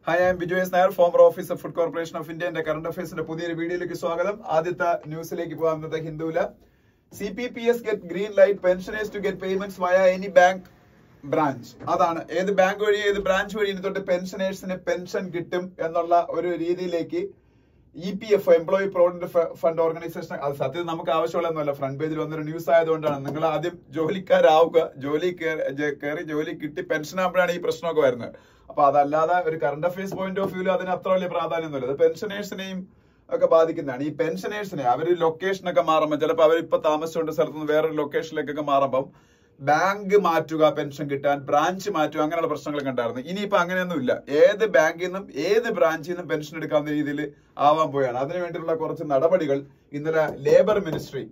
Hi I'm Biju S Nair former officer food corporation of ഇന്ത്യന്റെ current അഫയേഴ്സിന്റെ പുതിയൊരു വീഡിയോയിലേക്ക് സ്വാഗതം ആദ്യത്തെ ന്യൂസിലേക്ക് പോകാം ഇന്നത്തെ ഹിന്ദുവില് C P P S get green light pensioners to get payments via any bank branch അതാണ് ഏത് ബാങ്ക് വഴി ഏത് ബ്രാഞ്ച് വഴി ഇനി തൊട്ട് പെൻഷനേഴ്സിന് പെൻഷൻ കിട്ടും എന്നുള്ള ഒരു രീതിയിലേക്ക് E P F employee provident fund organisation അത് സത്യത്തിൽ നമുക്ക് ആവശ്യമുള്ളതൊന്നുമല്ല ഫ്രണ്ട് പേജിൽ വന്നൊരു ന്യൂസ് ആയതുകൊണ്ടാണ് നിങ്ങൾ ആദ്യം ജോലിക്കാരാവുക ജോലി കയറി ജോലി കിട്ടി പെൻഷൻ ആകുമ്പോഴാണ് ഈ പ്രശ്നമൊക്കെ വരുന്നത് അപ്പൊ അതല്ലാതെ ഒരു കറണ്ട് അഫയേഴ്സ് പോയിന്റ് ഓഫ് വ്യൂല് അതിന് അത്ര വലിയ പ്രാധാന്യമൊന്നുമില്ല അത് പെൻഷനേഴ്സിനെയും ഒക്കെ ബാധിക്കുന്നതാണ് ഈ പെൻഷനേഴ്സിനെ അവർ ലൊക്കേഷനൊക്കെ മാറുമ്പോൾ ചിലപ്പോൾ അവർ ഇപ്പൊ താമസിച്ചുകൊണ്ട് സ്ഥലത്ത് നിന്ന് വേറൊരു ലൊക്കേഷനിലേക്കൊക്കെ മാറുമ്പം ബാങ്ക് മാറ്റുക പെൻഷൻ കിട്ടാൻ ബ്രാഞ്ച് മാറ്റുക അങ്ങനെയുള്ള പ്രശ്നങ്ങളൊക്കെ ഉണ്ടായിരുന്നു ഇനിയിപ്പോ അങ്ങനെയൊന്നുമില്ല ഏത് ബാങ്കിൽ നിന്നും ഏത് ബ്രാഞ്ചിൽ നിന്നും പെൻഷൻ എടുക്കാവുന്ന രീതിയിൽ ആവാൻ പോയാണ് അതിനു വേണ്ടിയുള്ള കുറച്ച് നടപടികൾ ഇന്നലെ ലേബർ മിനിസ്ട്രി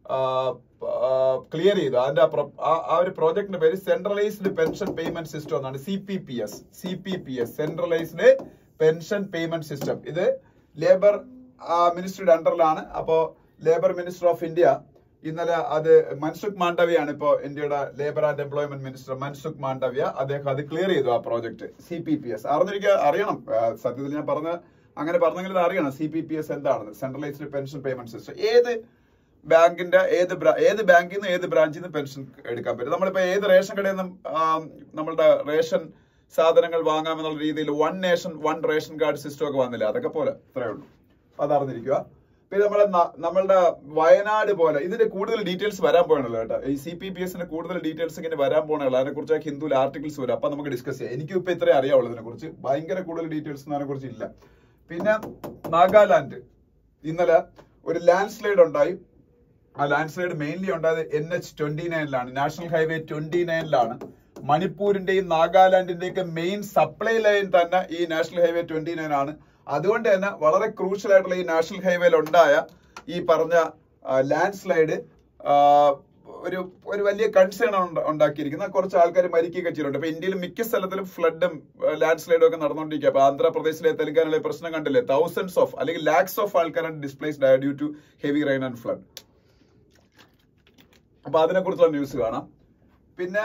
ക്ലിയർ ചെയ്തു അതിന്റെ ആ pro- ആ- ആ ഒരു പ്രോജക്ടിന്റെ പേര് സെൻട്രലൈസ്ഡ് പെൻഷൻ പേയ്മെന്റ് സിസ്റ്റം എന്നാണ് C P P S C P P S centralised pension payment system ഇത് ലേബർ മിനിസ്ട്രിയുടെ അണ്ടറിലാണ് അപ്പോ ലേബർ മിനിസ്റ്റർ ഓഫ് ഇന്ത്യ ഇന്നലെ അത് മൻസുഖ് മാണ്ഡവ്യാണ് ഇപ്പോ ഇന്ത്യയുടെ labour and employment minister Mansukh Mandaviya അദ്ദേഹം അത് ക്ലിയർ ചെയ്തു ആ project C P P S അറിഞ്ഞിരിക്കുക അറിയണം ആ, സത്യത്തിൽ ഞാൻ പറഞ്ഞ അങ്ങനെ പറഞ്ഞെങ്കിൽ ഇത് അറിയണം സി പി പി എസ് എന്താണെന്ന് സെൻട്രലൈസ്ഡ് പെൻഷൻ പേയ്മെന്റ് സിസ്റ്റം ഏത് ബാങ്കിന്റെ ഏത് ബ്രാ- ഏത് ബാങ്കിൽ നിന്ന് ഏത് ബ്രാഞ്ചിൽ നിന്ന് പെൻഷൻ എടുക്കാൻ പറ്റും നമ്മളിപ്പോ ഏത് റേഷൻ കടയിൽ നിന്നും ആം, നമ്മളുടെ റേഷൻ സാധനങ്ങൾ വാങ്ങാമെന്നുള്ള രീതിയിൽ one nation one ration card system ഒക്കെ വന്നില്ല അതൊക്കെ പോലെ അത്രേ ഉള്ളൂ അത് അറിഞ്ഞിരിക്കുക പിന്നെ നമ്മളെ ന- നമ്മളുടെ വയനാട് പോലെ ഇതിന്റെ കൂടുതൽ ഡീറ്റെയിൽസ് വരാൻ പോകണല്ലോ കേട്ടോ ഈ സി പി പി എസിന്റെ കൂടുതൽ ഡീറ്റെയിൽസ് ഇങ്ങനെ വരാൻ പോകണല്ലോ അതിനെ കുറിച്ച് ഹിന്ദുവിൽ ആർട്ടിക്കിൾസ് വരും അപ്പൊ നമുക്ക് ഡിസ്കസ് ചെയ്യാം എനിക്കും ഇപ്പൊ ഇത്രേ അറിയാവുള്ളൂ ഇതിനെ കുറിച്ച് ഭയങ്കര കൂടുതൽ ഡീറ്റെയിൽസ് അതിനെ കുറിച്ച് ഇല്ല പിന്നെ നാഗാലാൻഡ് ഇന്നലെ ഒരു ലാൻഡ് സ്ലൈഡ് ഉണ്ടായി ആ ലാൻഡ് സ്ലൈഡ് മെയിൻലി ഉണ്ടായത് എൻ എച്ച് ട്വന്റി നയനിലാണ് നാഷണൽ ഹൈവേ ട്വന്റി നയനിലാണ് മണിപ്പൂരിന്റെയും നാഗാലാൻഡിന്റെയൊക്കെ മെയിൻ സപ്ലൈ ലൈൻ തന്നെ ഈ നാഷണൽ ഹൈവേ ട്വന്റി നയൻ ആണ് അതുകൊണ്ട് തന്നെ വളരെ ക്രൂഷ്യൽ ആയിട്ടുള്ള ഈ നാഷണൽ ഹൈവേയിൽ ഉണ്ടായ ഈ പറഞ്ഞ ലാൻഡ് സ്ലൈഡ് ഒരു ഒരു വലിയ കൺസേൺ ഉണ്ടാക്കിയിരിക്കുന്നത് കുറച്ച് ആൾക്കാർ മരിക്കുകയൊക്കെ ചെയ്തിട്ടുണ്ട് അപ്പൊ ഇന്ത്യയിൽ മിക്ക സ്ഥലത്തിലും ഫ്ലഡും ലാൻഡ് സ്ലൈഡും ഒക്കെ നടന്നുകൊണ്ടിരിക്കുക അപ്പൊ ആന്ധ്രാപ്രദേശിലെ തെലങ്കാനയിലെ പ്രശ്നം കണ്ടില്ലേ തൗസൻഡ്സ് ഓഫ് അല്ലെങ്കിൽ ലാക്സ് ഓഫ് ആൾക്കാരാണ് ഡിസ്പ്ലേസ്ഡ് ആയ due to heavy rain and flood അപ്പൊ അതിനെ കുറിച്ചുള്ള ന്യൂസ് കാണാം പിന്നെ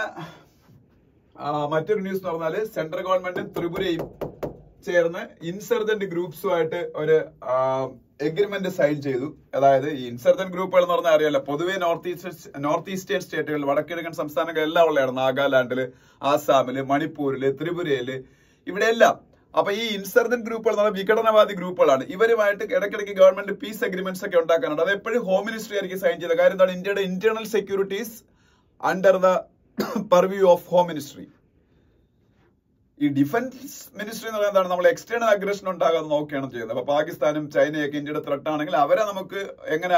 ആ, മറ്റൊരു ന്യൂസ് എന്ന് പറഞ്ഞാല് സെൻട്രൽ ഗവൺമെന്റും ത്രിപുരയും ചേർന്ന് ഇൻസർജന്റ് ഗ്രൂപ്പ്സുമായിട്ട് ഒരു എഗ്രിമെന്റ് സൈൻ ചെയ്തു അതായത് ഈ ഇൻസർജന്റ് ഗ്രൂപ്പുകൾ എന്ന് പറഞ്ഞാൽ അറിയാലോ പൊതുവെ നോർത്ത് ഈസ്റ്റ് നോർത്ത് ഈസ്റ്റേൺ സ്റ്റേറ്റുകളിൽ വടക്കിഴക്കൻ സംസ്ഥാനങ്ങൾ എല്ലാം ഉള്ളതാണ് നാഗാലാൻഡില് ആസാമില് മണിപ്പൂരില് ത്രിപുരയില് ഇവിടെ എല്ലാം അപ്പൊ ഈ ഇൻസർജന്റ് ഗ്രൂപ്പുകൾ എന്ന് പറഞ്ഞാൽ വിഘടനവാദി ഗ്രൂപ്പുകളാണ് ഇവരുമായിട്ട് ഇടയ്ക്കിടയ്ക്ക് ഗവൺമെന്റ് പീസ് അഗ്രിമെന്റ്സ് ഒക്കെ ഉണ്ടാക്കാനുണ്ട് അത് എപ്പോഴും ഹോം മിനിസ്ട്രി ആയിരിക്കും സൈൻ ചെയ്ത കാര്യം എന്താണ് ഇന്ത്യയുടെ internal securities under the purview of home ministry ഈ ഡിഫൻസ് മിനിസ്ട്രി എന്ന് പറയുന്നത് നമ്മൾ എക്സ്റ്റേണൽ അഗ്രഷൻ ഉണ്ടാകാതെ നോക്കുകയാണ് ചെയ്യുന്നത് അപ്പൊ പാകിസ്ഥാനും ചൈനയൊക്കെ ഇന്ത്യയുടെ ത്രെട്ട് ആണെങ്കിൽ അവരെ നമുക്ക് എങ്ങനെ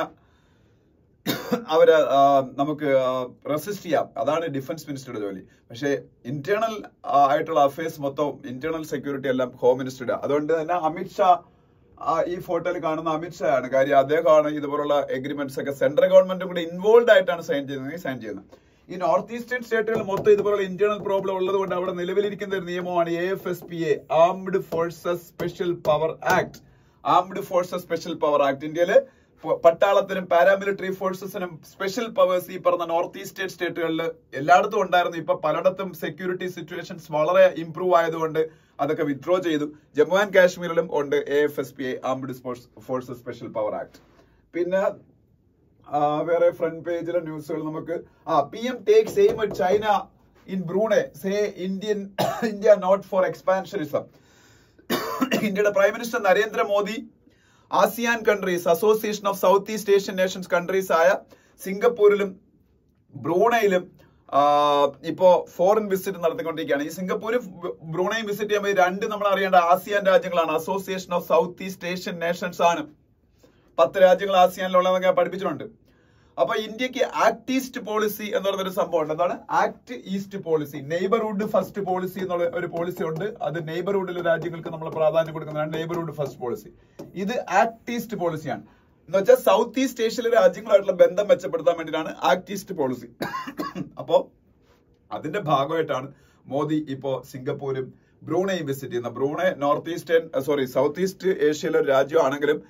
അവരെ ആ, നമുക്ക് റെസിസ്റ്റ് ചെയ്യാം അതാണ് ഡിഫൻസ് മിനിസ്റ്ററുടെ ജോലി പക്ഷേ ഇന്റേണൽ ആയിട്ടുള്ള അഫയേഴ്സ് മൊത്തം ഇന്റേണൽ സെക്യൂരിറ്റി എല്ലാം ഹോം മിനിസ്റ്ററുടെ അതുകൊണ്ട് തന്നെ അമിത്ഷാ ആ, ഈ ഫോട്ടോയിൽ കാണുന്ന അമിത്ഷാ ആണ് കാര്യം അദ്ദേഹമാണ് ഇതുപോലുള്ള എഗ്രിമെന്റ്സ് ഒക്കെ സെൻട്രൽ ഗവൺമെന്റും കൂടെ ഇൻവോൾവ് ആയിട്ടാണ് സൈൻ ചെയ്യുന്നത് സൈൻ ചെയ്യുന്നത് ഈ നോർത്ത് ഈസ്റ്റേൺ സ്റ്റേറ്റുകൾ മൊത്തം ഇതുപോലുള്ള ഇന്റേണൽ പ്രോബ്ലം ഉള്ളത് കൊണ്ട് അവിടെ നിലവിലിരിക്കുന്ന ഒരു നിയമമാണ് A F S P A armed forces special power act armed forces special power act ഇന്ത്യയില് പ- പട്ടാളത്തിനും പാരാമിലിറ്ററി ഫോഴ്സസിനും സ്പെഷ്യൽ പവേഴ്സ് ഈ പറഞ്ഞ നോർത്ത് ഈസ്റ്റേൺ സ്റ്റേറ്റുകളിൽ എല്ലായിടത്തും ഉണ്ടായിരുന്നു ഇപ്പൊ പലയിടത്തും സെക്യൂരിറ്റി സിറ്റുവേഷൻസ് വളരെ ഇംപ്രൂവ് ആയതുകൊണ്ട് അതൊക്കെ വിത്ഡ്രോ ചെയ്തു ജമ്മു ആൻഡ് കാശ്മീരിലും ഉണ്ട് A F S P I armed forces special power act പിന്നെ ആ, വേറെ ഫ്രണ്ട് പേജിലെ ന്യൂസുകൾ നമുക്ക് ആ P M takes aim at China in Brunei say Indian India not four expansionism ഇന്ത്യയുടെ prime minister Narendra Modi ASEAN countries association of south east Asian Nations countries ആയ സിംഗപ്പൂരിലും ബ്രൂണയിലും ആ, ഇപ്പോ ഫോറിൻ വിസിറ്റ് നടത്തിക്കൊണ്ടിരിക്കുകയാണ് ഈ സിംഗപ്പൂരും ബ്രൂണയും വിസിറ്റ് ചെയ്യുമ്പോൾ ഈ രണ്ട് നമ്മൾ അറിയേണ്ട ആസിയാൻ രാജ്യങ്ങളാണ് association of south east Asian nations ആണ് പത്ത് രാജ്യങ്ങൾ ആസിയാനിലുള്ളതൊക്കെ പഠിപ്പിച്ചിട്ടുണ്ട് അപ്പൊ ഇന്ത്യക്ക് ആക്ട് ഈസ്റ്റ് പോളിസി എന്ന് പറയുന്ന ഒരു സംഭവം ഉണ്ട് എന്താണ് act east policy neighbourhood first policy എന്നുള്ള ഒരു പോളിസി ഉണ്ട് അത് നെയ്ബർഹുഡിലെ രാജ്യങ്ങൾക്ക് നമ്മൾ പ്രാധാന്യം കൊടുക്കുന്നതാണ് നെയ്ബർഹുഡ് ഫസ്റ്റ് പോളിസി ഇത് ആക്ട് ഈസ്റ്റ് പോളിസിയാണ് എന്ന് വെച്ചാൽ സൗത്ത് ഈസ്റ്റ് ഏഷ്യയിലെ രാജ്യങ്ങളായിട്ടുള്ള ബന്ധം മെച്ചപ്പെടുത്താൻ വേണ്ടിയിട്ടാണ് ആക്ട് ഈസ്റ്റ് പോളിസി അപ്പോ അതിന്റെ ഭാഗമായിട്ടാണ് മോദി ഇപ്പോ സിംഗപ്പൂരും ബ്രൂണയും വിസിറ്റ് ചെയ്യുന്നത് Brunei north eastern sorry south east ഏഷ്യയിലെ ഒരു രാജ്യമാണെങ്കിലും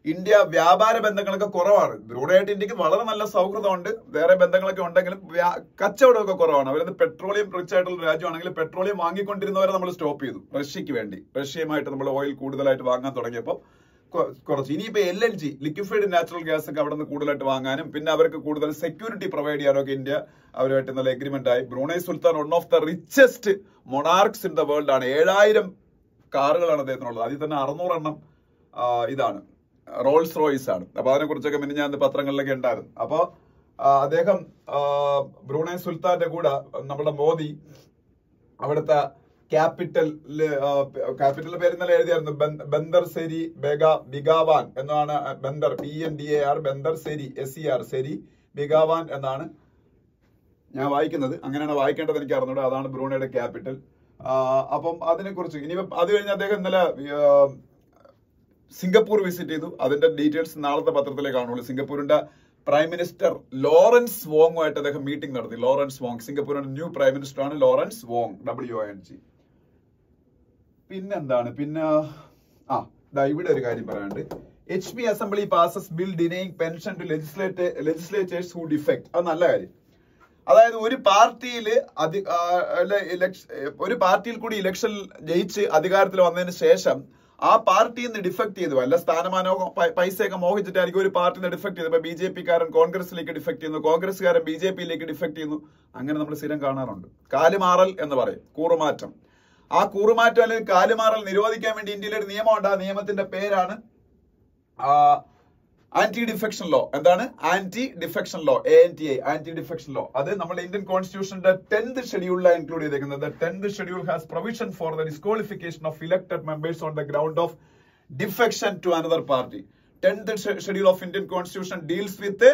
ഇന്ത്യ വ്യാപാര ബന്ധങ്ങളൊക്കെ കുറവാണ് ബ്രൂണായിട്ട് ഇന്ത്യക്ക് വളരെ നല്ല സൗഹൃദമുണ്ട് വേറെ ബന്ധങ്ങളൊക്കെ ഉണ്ടെങ്കിലും വ്യാ- കച്ചവടമൊക്കെ കുറവാണ് അവരത് പെട്രോളിയം റിച്ച് ആയിട്ടുള്ള രാജ്യമാണെങ്കിൽ പെട്രോളിയം വാങ്ങിക്കൊണ്ടിരുന്നവരെ നമ്മൾ സ്റ്റോപ്പ് ചെയ്തു റഷ്യക്ക് വേണ്ടി റഷ്യയുമായിട്ട് നമ്മൾ ഓയിൽ കൂടുതലായിട്ട് വാങ്ങാൻ തുടങ്ങിയപ്പോൾ കൊ- കുറച്ച് ഇനിയിപ്പോ L N G liquefied natural gas ഒക്കെ അവിടെ നിന്ന് കൂടുതലായിട്ട് വാങ്ങാനും പിന്നെ അവർക്ക് കൂടുതൽ സെക്യൂരിറ്റി പ്രൊവൈഡ് ചെയ്യാനും ഒക്കെ ഇന്ത്യ അവരുമായിട്ട് നല്ല എഗ്രിമെന്റ് ആയി ബ്രൂണൈ സുൽത്താൻ one of the richest monarchs in the world ആണ് ഏഴായിരം കാറുകളാണ് അദ്ദേഹത്തിനുള്ളത് അതിൽ തന്നെ അറുന്നൂറെണ്ണം ആ, ഇതാണ് റോൾസ് റോയ്സ് ആണ് അപ്പൊ അതിനെ കുറിച്ചൊക്കെ പിന്നെ ഞാൻ പത്രങ്ങളിലൊക്കെ ഉണ്ടായിരുന്നു അപ്പൊ ആ, അദ്ദേഹം ആ, ബ്രൂണൈ സുൽത്താന്റെ കൂടെ നമ്മുടെ മോദി അവിടുത്തെ ക്യാപിറ്റലില് ക്യാപിറ്റൽ പേര് ഇന്നലെ എഴുതിയായിരുന്നു ബന്ദ- ബന്ദർ സെരി ബെഗ ബിഗാവാൻ എന്നാണ് Bandar B N D A R Bandar Seri S C R സെരി ബിഗാവാൻ എന്നാണ് ഞാൻ വായിക്കുന്നത് അങ്ങനെയാണ് വായിക്കേണ്ടത് എനിക്ക് അറിഞ്ഞൂടെ അതാണ് ബ്രൂണയുടെ ക്യാപിറ്റൽ അപ്പം അതിനെക്കുറിച്ച് ഇനിയിപ്പം അത് കഴിഞ്ഞ് അദ്ദേഹം ഇന്നലെ ആ, സിംഗപ്പൂർ വിസിറ്റ് ചെയ്തു അതിന്റെ ഡീറ്റെയിൽസ് നാളത്തെ പത്രത്തിലേ കാണുള്ളൂ സിംഗപ്പൂരിന്റെ പ്രൈം മിനിസ്റ്റർ ലോറൻസ് വോങ്ങുമായിട്ട് അദ്ദേഹം മീറ്റിംഗ് നടത്തി ലോറൻസ് വോങ് സിംഗപ്പൂരിന്റെ ന്യൂ പ്രൈം മിനിസ്റ്റർ ആണ് Lawrence Wong W N G പിന്നെന്താണ് പിന്നെ ആ ദാ ഇവിടെ ഒരു കാര്യം പറയാനുണ്ട് H P assembly passes bill denying pension to legislate legislatures who defect അത് നല്ല കാര്യം അതായത് ഒരു പാർട്ടിയിൽ ഒരു പാർട്ടിയിൽ കൂടി ഇലക്ഷൻ ജയിച്ച് അധികാരത്തിൽ വന്നതിന് ശേഷം ആ പാർട്ടിയിൽ നിന്ന് ഡിഫക്ട് ചെയ്തു അല്ല സ്ഥാനമാനമോ പൈ- പൈസയൊക്കെ മോഹിച്ചിട്ടായിരിക്കും ഒരു പാർട്ടിയിൽ നിന്ന് ഡിഫക്ട് ചെയ്തു ഇപ്പൊ ബി ജെ പിക്കാരൻ കോൺഗ്രസിലേക്ക് ഡിഫക്ട് ചെയ്യുന്നു കോൺഗ്രസ്സുകാരൻ ബി ജെ പിയിലേക്ക് ഡിഫക്ട് ചെയ്യുന്നു അങ്ങനെ നമ്മൾ സ്ഥിരം കാണാറുണ്ട് കാലുമാറൽ എന്ന് പറയും കൂറുമാറ്റം ആ കൂറുമാറ്റം അല്ലെങ്കിൽ കാലുമാറൽ നിരോധിക്കാൻ വേണ്ടി ഇന്ത്യയിൽ ഒരു നിയമമുണ്ട് ആ നിയമത്തിന്റെ പേരാണ് ആന്റി ഡിഫെക്ഷൻ ലോ എന്താണ് anti defection law A N T I anti defection law അത് നമ്മുടെ ഇന്ത്യൻ കോൺസ്റ്റിറ്റ്യൂഷന്റെ ടെൻത് ഷെഡ്യൂളിലാണ് ഇൻക്ലൂഡ് ചെയ്തേക്കുന്നത് tenth schedule has provision for the disqualification of elected members on the ground of defection to another party tenth schedule of Indian constitution deals with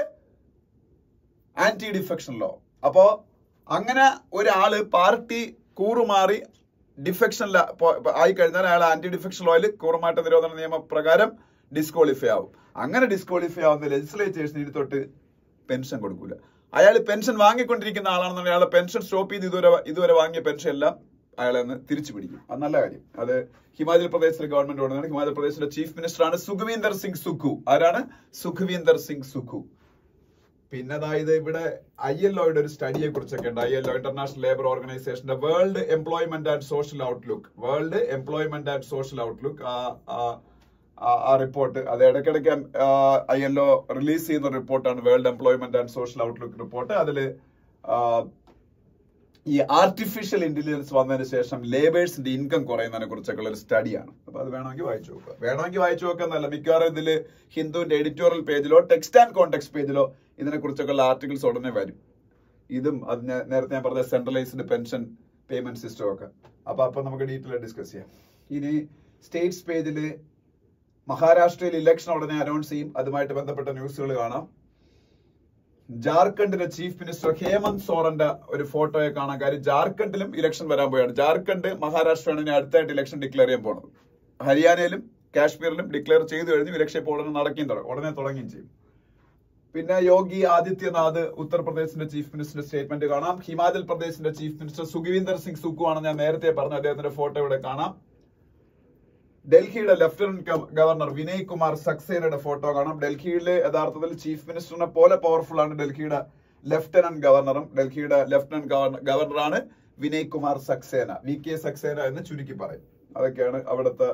anti defection law അപ്പോ അങ്ങനെ ഒരാള് party കൂറുമാറി defection ആയി കഴിഞ്ഞാൽ അയാൾ anti defection ലോയിൽ കൂറുമാറ്റ നിരോധന നിയമപ്രകാരം disqualify ആവും അങ്ങനെ ഡിസ്ക്വാളിഫൈ ആവുന്ന ലെജിസ്ലേച്ചേഴ്സിന് ഇനി തൊട്ട് പെൻഷൻ കൊടുക്കൂല അയാൾ പെൻഷൻ വാങ്ങിക്കൊണ്ടിരിക്കുന്ന ആളാണെന്നുണ്ടെങ്കിൽ അയാളെ പെൻഷൻ സ്റ്റോപ്പ് ചെയ്ത് ഇതുവരെ ഇതുവരെ വാങ്ങിയ പെൻഷൻ എല്ലാം അയാളെ ഒന്ന് തിരിച്ചു പിടിക്കും അത് നല്ല കാര്യം അത് ഹിമാചൽ പ്രദേശിലെ ഗവൺമെന്റ് കൊണ്ടുവന്നാണ് ഹിമാചൽ പ്രദേശിലെ ചീഫ് മിനിസ്റ്റർ ആണ് സുഖ്വീന്ദർ സിംഗ് സുഖു ആരാണ് സുഖ്വീന്ദർ സിംഗ് സുഖു പിന്നെ അതായത് ഇവിടെ ഐ എൽ ഒയുടെ ഒരു സ്റ്റഡിയെ കുറിച്ചൊക്കെ ഉണ്ട് I L O international labour ഓർഗനൈസേഷന്റെ world employment and social outlook world employment and social outlook ആ റിപ്പോർട്ട് അത് ഇടയ്ക്കിടയ്ക്ക് ഐ എൽ ഒ റിലീസ് ചെയ്യുന്ന റിപ്പോർട്ടാണ് world employment and social outlook report അതില് ആ, ഈ ആർട്ടിഫിഷ്യൽ ഇന്റലിജൻസ് വന്നതിന് ശേഷം ലേബേഴ്സിന്റെ ഇൻകം കുറയുന്നതിനെ കുറിച്ചൊക്കെ ഒരു സ്റ്റഡിയാണ് അപ്പൊ അത് വേണമെങ്കിൽ വായിച്ചു നോക്കുക വേണമെങ്കിൽ വായിച്ചു നോക്കുക എന്നല്ല മിക്കവാറും ഇതില് ഹിന്ദുവിന്റെ എഡിറ്റോറിയൽ പേജിലോ ടെക്സ്റ്റ് ആൻഡ് കോണ്ടെക്സ്റ്റ് പേജിലോ ഇതിനെ കുറിച്ചൊക്കെ ആർട്ടിക്കിൾസ് ഉടനെ വരും ഇതും അത് ഞാൻ- നേരത്തെ ഞാൻ പറഞ്ഞ സെൻട്രലൈസ്ഡ് പെൻഷൻ പേയ്മെന്റ് സിസ്റ്റം ഒക്കെ അപ്പൊ അപ്പൊ നമുക്ക് ഡീറ്റെയിൽ ഡിസ്കസ് ചെയ്യാം ഇനി സ്റ്റേറ്റ്സ് പേജില് മഹാരാഷ്ട്രയിൽ ഇലക്ഷൻ ഉടനെ അനൗൺസ് ചെയ്യും അതുമായിട്ട് ബന്ധപ്പെട്ട ന്യൂസുകൾ കാണാം ജാർഖണ്ഡിലെ ചീഫ് മിനിസ്റ്റർ ഹേമന്ത് സോറന്റെ ഒരു ഫോട്ടോയെ കാണാൻ കാര്യം ജാർഖണ്ഡിലും ഇലക്ഷൻ വരാൻ പോയാണ് ജാർഖണ്ഡ് മഹാരാഷ്ട്രയാണ് ഇനി അടുത്തായിട്ട് ഇലക്ഷൻ ഡിക്ലെയർ ചെയ്യാൻ പോണത് ഹരിയാനയിലും കാശ്മീരിലും ഡിക്ലെയർ ചെയ്തു കഴിഞ്ഞു ഇലക്ഷൻ ഇപ്പോൾ ഉടനെ നടക്കുകയും തുടങ്ങും ഉടനെ തുടങ്ങുകയും ചെയ്യും പിന്നെ യോഗി ആദിത്യനാഥ് ഉത്തർപ്രദേശിന്റെ ചീഫ് മിനിസ്റ്ററിന്റെ സ്റ്റേറ്റ്മെന്റ് കാണാം ഹിമാചൽ പ്രദേശിന്റെ ചീഫ് മിനിസ്റ്റർ സുഖ്വീന്ദർ സിംഗ് സുഖു ആണ് ഞാൻ നേരത്തെ പറഞ്ഞ അദ്ദേഹത്തിന്റെ ഫോട്ടോ ഇവിടെ കാണാം ഡൽഹിയുടെ ലഫ്റ്റനന്റ് ഗവ- ഗവർണർ വിനയ് കുമാർ സക്സേനയുടെ ഫോട്ടോ കാണാം ഡൽഹിയിലെ യഥാർത്ഥത്തിൽ ചീഫ് മിനിസ്റ്ററിനെ പോലെ പവർഫുൾ ആണ് ഡൽഹിയുടെ ലഫ്റ്റനന്റ് ഗവർണറും ഡൽഹിയുടെ ലഫ്റ്റനന്റ് ഗവർണർ ഗവർണറാണ് വിനയ് കുമാർ സക്സേന വി കെ സക്സേന എന്ന് ചുരുക്കി പറയും അതൊക്കെയാണ് അവിടുത്തെ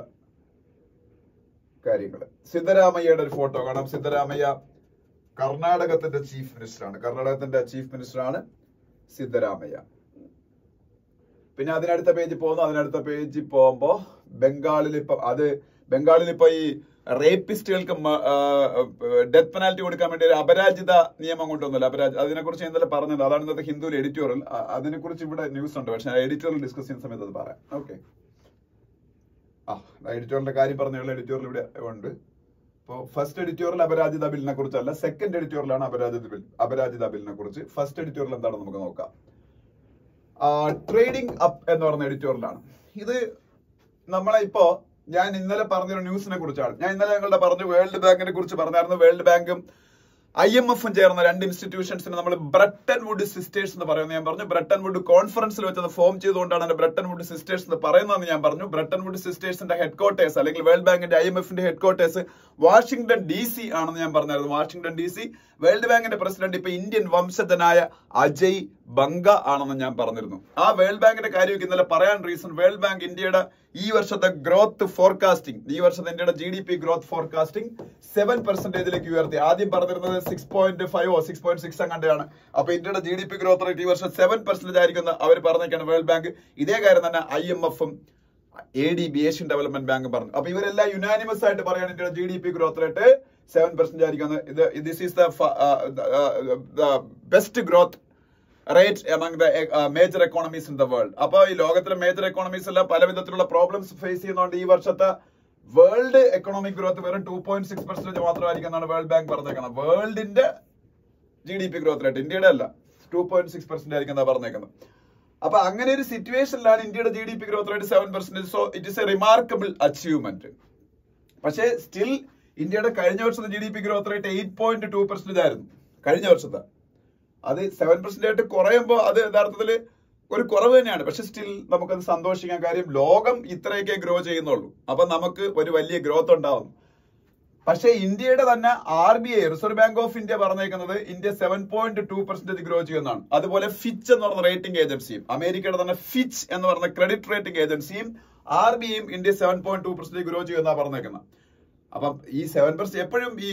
കാര്യങ്ങൾ സിദ്ധരാമയ്യയുടെ ഒരു ഫോട്ടോ കാണാം സിദ്ധരാമയ്യ കർണാടകത്തിന്റെ ചീഫ് മിനിസ്റ്ററാണ് കർണാടകത്തിന്റെ ചീഫ് മിനിസ്റ്ററാണ് സിദ്ധരാമയ്യ പിന്നെ അതിനടുത്ത പേജിൽ പോകുന്നു അതിനടുത്ത പേജിൽ പോകുമ്പോ ബംഗാളിൽ ഇപ്പൊ അത് ബംഗാളിൽ ഇപ്പൊ ഈ റേപ്പിസ്റ്റുകൾക്ക് ഡെത്ത് പെനാൽറ്റി കൊടുക്കാൻ വേണ്ടി ഒരു അപരാജിത നിയമം കൊണ്ടുവന്നല്ലോ അപരാജ അതിനെ കുറിച്ച് ഇന്നലെ പറഞ്ഞത് അതാണ് ഇന്നത്തെ ഹിന്ദുവിൽ എഡിറ്റോറിയൽ അതിനെ കുറിച്ച് ഇവിടെ ന്യൂസ് ഉണ്ട് പക്ഷെ എഡിറ്റോറിയൽ ഡിസ്കസ് ചെയ്യുന്ന സമയത്ത് അത് പറയാം ഓക്കെ ആ എഡിറ്റോറിയലിന്റെ കാര്യം പറഞ്ഞുള്ള എഡിറ്റോറിയൽ ഇവിടെ ഉണ്ട് ഇപ്പോൾ ഫസ്റ്റ് എഡിറ്റോറിയൽ അപരാജിത ബില്ലിനെ കുറിച്ചല്ല സെക്കൻഡ് എഡിറ്റോറിയലാണ് അപരാജിത ബിൽ അപരാജിത ബില്ലിനെ കുറിച്ച് ഫസ്റ്റ് എഡിറ്റോറിയൽ എന്താണെന്ന് നമുക്ക് നോക്കാം ട്രേഡിംഗ് അപ്പ് എന്ന് പറയുന്ന എഡിറ്റോറിയലാണ് ഇത് നമ്മളെ ഇപ്പോ ഞാൻ ഇന്നലെ പറഞ്ഞൊരു ന്യൂസിനെ കുറിച്ചാണ് ഞാൻ ഇന്നലെ ഞങ്ങളുടെ പറഞ്ഞു വേൾഡ് ബാങ്കിനെ കുറിച്ച് പറഞ്ഞായിരുന്നു വേൾഡ് ബാങ്കും ഐ എം എഫും ചേർന്ന രണ്ട് ഇൻസ്റ്റിറ്റ്യൂഷൻസിന് നമ്മൾ ബ്രട്ടൻ വുഡ് സിസ്റ്റേഴ്സ് എന്ന് പറയുന്നത് ഞാൻ പറഞ്ഞു ബ്രട്ടൻ വുഡ് കോൺഫറൻസിൽ വെച്ചത് ഫോം ചെയ്തുകൊണ്ടാണ് അതിന്റെ ബ്രട്ടൻ വുഡ് സിസ്റ്റേഴ്സ് എന്ന് പറയുന്നതെന്ന് ഞാൻ പറഞ്ഞു ബ്രട്ടൻ വുഡ് സിസ്റ്റേഴ്സിന്റെ ഹെഡ് ക്വാർട്ടേഴ്സ് അല്ലെങ്കിൽ വേൾഡ് ബാങ്കിന്റെ ഐ എം എഫിന്റെ headquarters Washington D C ആണെന്ന് ഞാൻ പറഞ്ഞായിരുന്നു വാഷിംഗ്ടൺ ഡി സി വേൾഡ് ബാങ്കിന്റെ പ്രസിഡന്റ് ഇപ്പൊ ഇന്ത്യൻ വംശജനായ അജയ് ബംഗ ആണെന്ന് ഞാൻ പറഞ്ഞിരുന്നു ആ വേൾഡ് ബാങ്കിന്റെ കാര്യം ഇന്നലെ പറയാൻ റീസൺ വേൾഡ് ബാങ്ക് ഇന്ത്യയുടെ ഈ വർഷത്തെ ഗ്രോത്ത് ഫോർകാസ്റ്റിംഗ് ഈ വർഷത്തെ ഇന്ത്യയുടെ G D P growth forecasting seven പെർസെന്റേജിലേക്ക് ഉയർത്തി ആദ്യം പറഞ്ഞിരുന്നത് സിക്സ് പോയിന്റ് ഫൈവോ സിക്സ് പോയിന്റ് സിക്സ് അങ്ങനെയാണ് അപ്പൊ ഇന്ത്യയുടെ G D P growth rate ഈ വർഷം സെവൻ പെർസെന്റേജ് ആയിരിക്കും അവർ പറഞ്ഞേക്കാണ് വേൾഡ് ബാങ്ക് ഇതേ കാര്യം തന്നെ ഐ എം എഫും A D B Asian development bank പറഞ്ഞു അപ്പൊ ഇവരെല്ലാം യുനാനിമസ് ആയിട്ട് പറയാണ് ഇന്ത്യയുടെ G D P growth rate seven percent ആയിരിക്കും ഇത് this is the best growth rate among the major economies in the world അപ്പൊ ഈ ലോകത്തിലെ മേജർ എക്കോണമീസ് എല്ലാം പല വിധത്തിലുള്ള പ്രോബ്ലംസ് ഫേസ് ചെയ്യുന്നതുകൊണ്ട് ഈ വർഷത്തെ വേൾഡ് എക്കണോമിക് ഗ്രോത്ത് വെറും ടു പോയിന്റ് സിക്സ് പെർസെന്റേജ് മാത്രമായിരിക്കും എന്നാണ് വേൾഡ് ബാങ്ക് പറഞ്ഞേക്കുന്നത് വേൾഡിന്റെ G D P growth rate ഇന്ത്യയുടെ അല്ല ടു പോയിന്റ് സിക്സ് പെർസെന്റ് ആയിരിക്കും എന്നാ പറഞ്ഞേക്കുന്നത് അപ്പൊ അങ്ങനെ ഒരു സിറ്റുവേഷനിലാണ് ഇന്ത്യയുടെ G D P growth rate seven percentage so it is a remarkable achievement പക്ഷേ സ്റ്റിൽ ഇന്ത്യയുടെ കഴിഞ്ഞ വർഷത്തെ G D P growth rate eight point two percentage ആയിരുന്നു കഴിഞ്ഞ വർഷത്തെ അത് സെവൻ പെർസെന്റ് ആയിട്ട് കുറയുമ്പോൾ അത് യഥാർത്ഥത്തിൽ ഒരു കുറവ് തന്നെയാണ് പക്ഷെ സ്റ്റിൽ നമുക്കത് സന്തോഷിക്കാൻ കാര്യം ലോകം ഇത്രയൊക്കെ ഗ്രോ ചെയ്യുന്നുള്ളൂ അപ്പൊ നമുക്ക് ഒരു വലിയ ഗ്രോത്ത് ഉണ്ടാവും പക്ഷേ ഇന്ത്യയുടെ തന്നെ R B I Reserve Bank of India പറഞ്ഞേക്കുന്നത് India seven point two percentage grow ചെയ്യുന്നതാണ് അതുപോലെ ഫിച്ച് എന്ന് പറഞ്ഞ റേറ്റിംഗ് ഏജൻസിയും അമേരിക്കയുടെ തന്നെ ഫിച്ച് എന്ന് പറഞ്ഞ ക്രെഡിറ്റ് റേറ്റിംഗ് ഏജൻസിയും ആർ ബി ഐയും India seven point two percentage grow ചെയ്യുമെന്നാണ് പറഞ്ഞേക്കുന്നത് അപ്പം ഈ സെവൻ പെർസെന്റ് എപ്പോഴും ഈ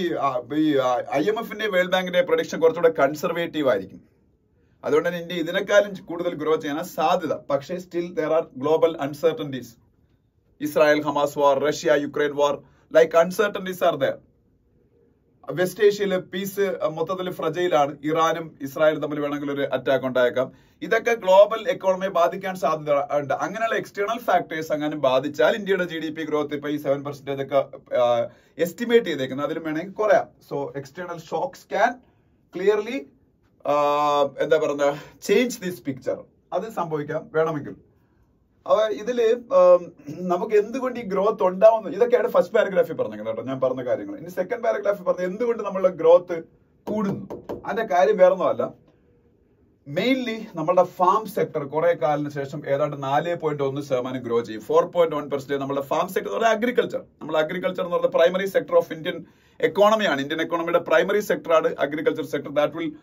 ഐ എം എഫിന്റെ വേൾഡ് ബാങ്കിന്റെ പ്രൊഡിക്ഷൻ കുറച്ചുകൂടെ കൺസർവേറ്റീവ് ആയിരിക്കും അതുകൊണ്ട് തന്നെ ഇന്ത്യ ഇതിനേക്കാളും കൂടുതൽ ഗ്രോ ചെയ്യാൻ സാധ്യത പക്ഷേ still there are global uncertainties Israel Hamas war Russia Ukraine war like uncertainties are there west ഏഷ്യയിലെ പീസ് മൊത്തത്തിൽ ഫ്രജയിലാണ് ഇറാനും ഇസ്രായേലും തമ്മിൽ വേണമെങ്കിൽ ഒരു അറ്റാക്ക് ഉണ്ടായേക്കാം ഇതൊക്കെ ഗ്ലോബൽ എക്കോണമിയെ ബാധിക്കാൻ സാധ്യത ഉണ്ട് അങ്ങനെയുള്ള എക്സ്റ്റേണൽ ഫാക്ടേഴ്സ് അങ്ങനെ ബാധിച്ചാൽ ഇന്ത്യയുടെ ജി ഡി പി ഗ്രോത്ത് ഇപ്പൊ ഈ സെവൻ പെർസെന്റേജ് ഒക്കെ എസ്റ്റിമേറ്റ് ചെയ്തേക്കുന്നത് അതിലും വേണമെങ്കിൽ കുറയാം so external shocks can clearly എന്താ പറയുക ചേഞ്ച് ദിസ് പിക്ചർ അത് സംഭവിക്കാം വേണമെങ്കിൽ അവ ഇതില് നമുക്ക് എന്തുകൊണ്ട് ഈ ഗ്രോത്ത് ഉണ്ടാവുന്നു ഇതൊക്കെയാണ് ഫസ്റ്റ് പാരഗ്രാഫിൽ പറഞ്ഞത് കേട്ടോ ഞാൻ പറഞ്ഞ കാര്യങ്ങൾ ഇനി സെക്കൻഡ് പാരഗ്രാഫിൽ പറഞ്ഞത് എന്തുകൊണ്ട് നമ്മളുടെ ഗ്രോത്ത് കൂടുന്നു അതിന്റെ കാര്യം വേറൊന്നുമല്ല മെയിൻലി നമ്മുടെ ഫാം സെക്ടർ കുറെ കാലത്തിന് ശേഷം ഏതാണ്ട് നാല് പോയിന്റ് ഒന്ന് ശതമാനം ഗ്രോ ചെയ്യും ഫോർ പോയിന്റ് വൺ പെർസെന്റ് നമ്മുടെ ഫാം സെക്ടർ എന്ന് പറയുന്നത് അഗ്രികൾച്ചർ നമ്മൾ അഗ്രികൾച്ചർ എന്ന് പറയുന്നത് പ്രൈമറി സെക്ടർ ഓഫ് ഇന്ത്യൻ എക്കോണമിയാണ് ഇന്ത്യൻ എക്കോണമിയുടെ പ്രൈമറി സെക്ടറാണ് agriculture sector that will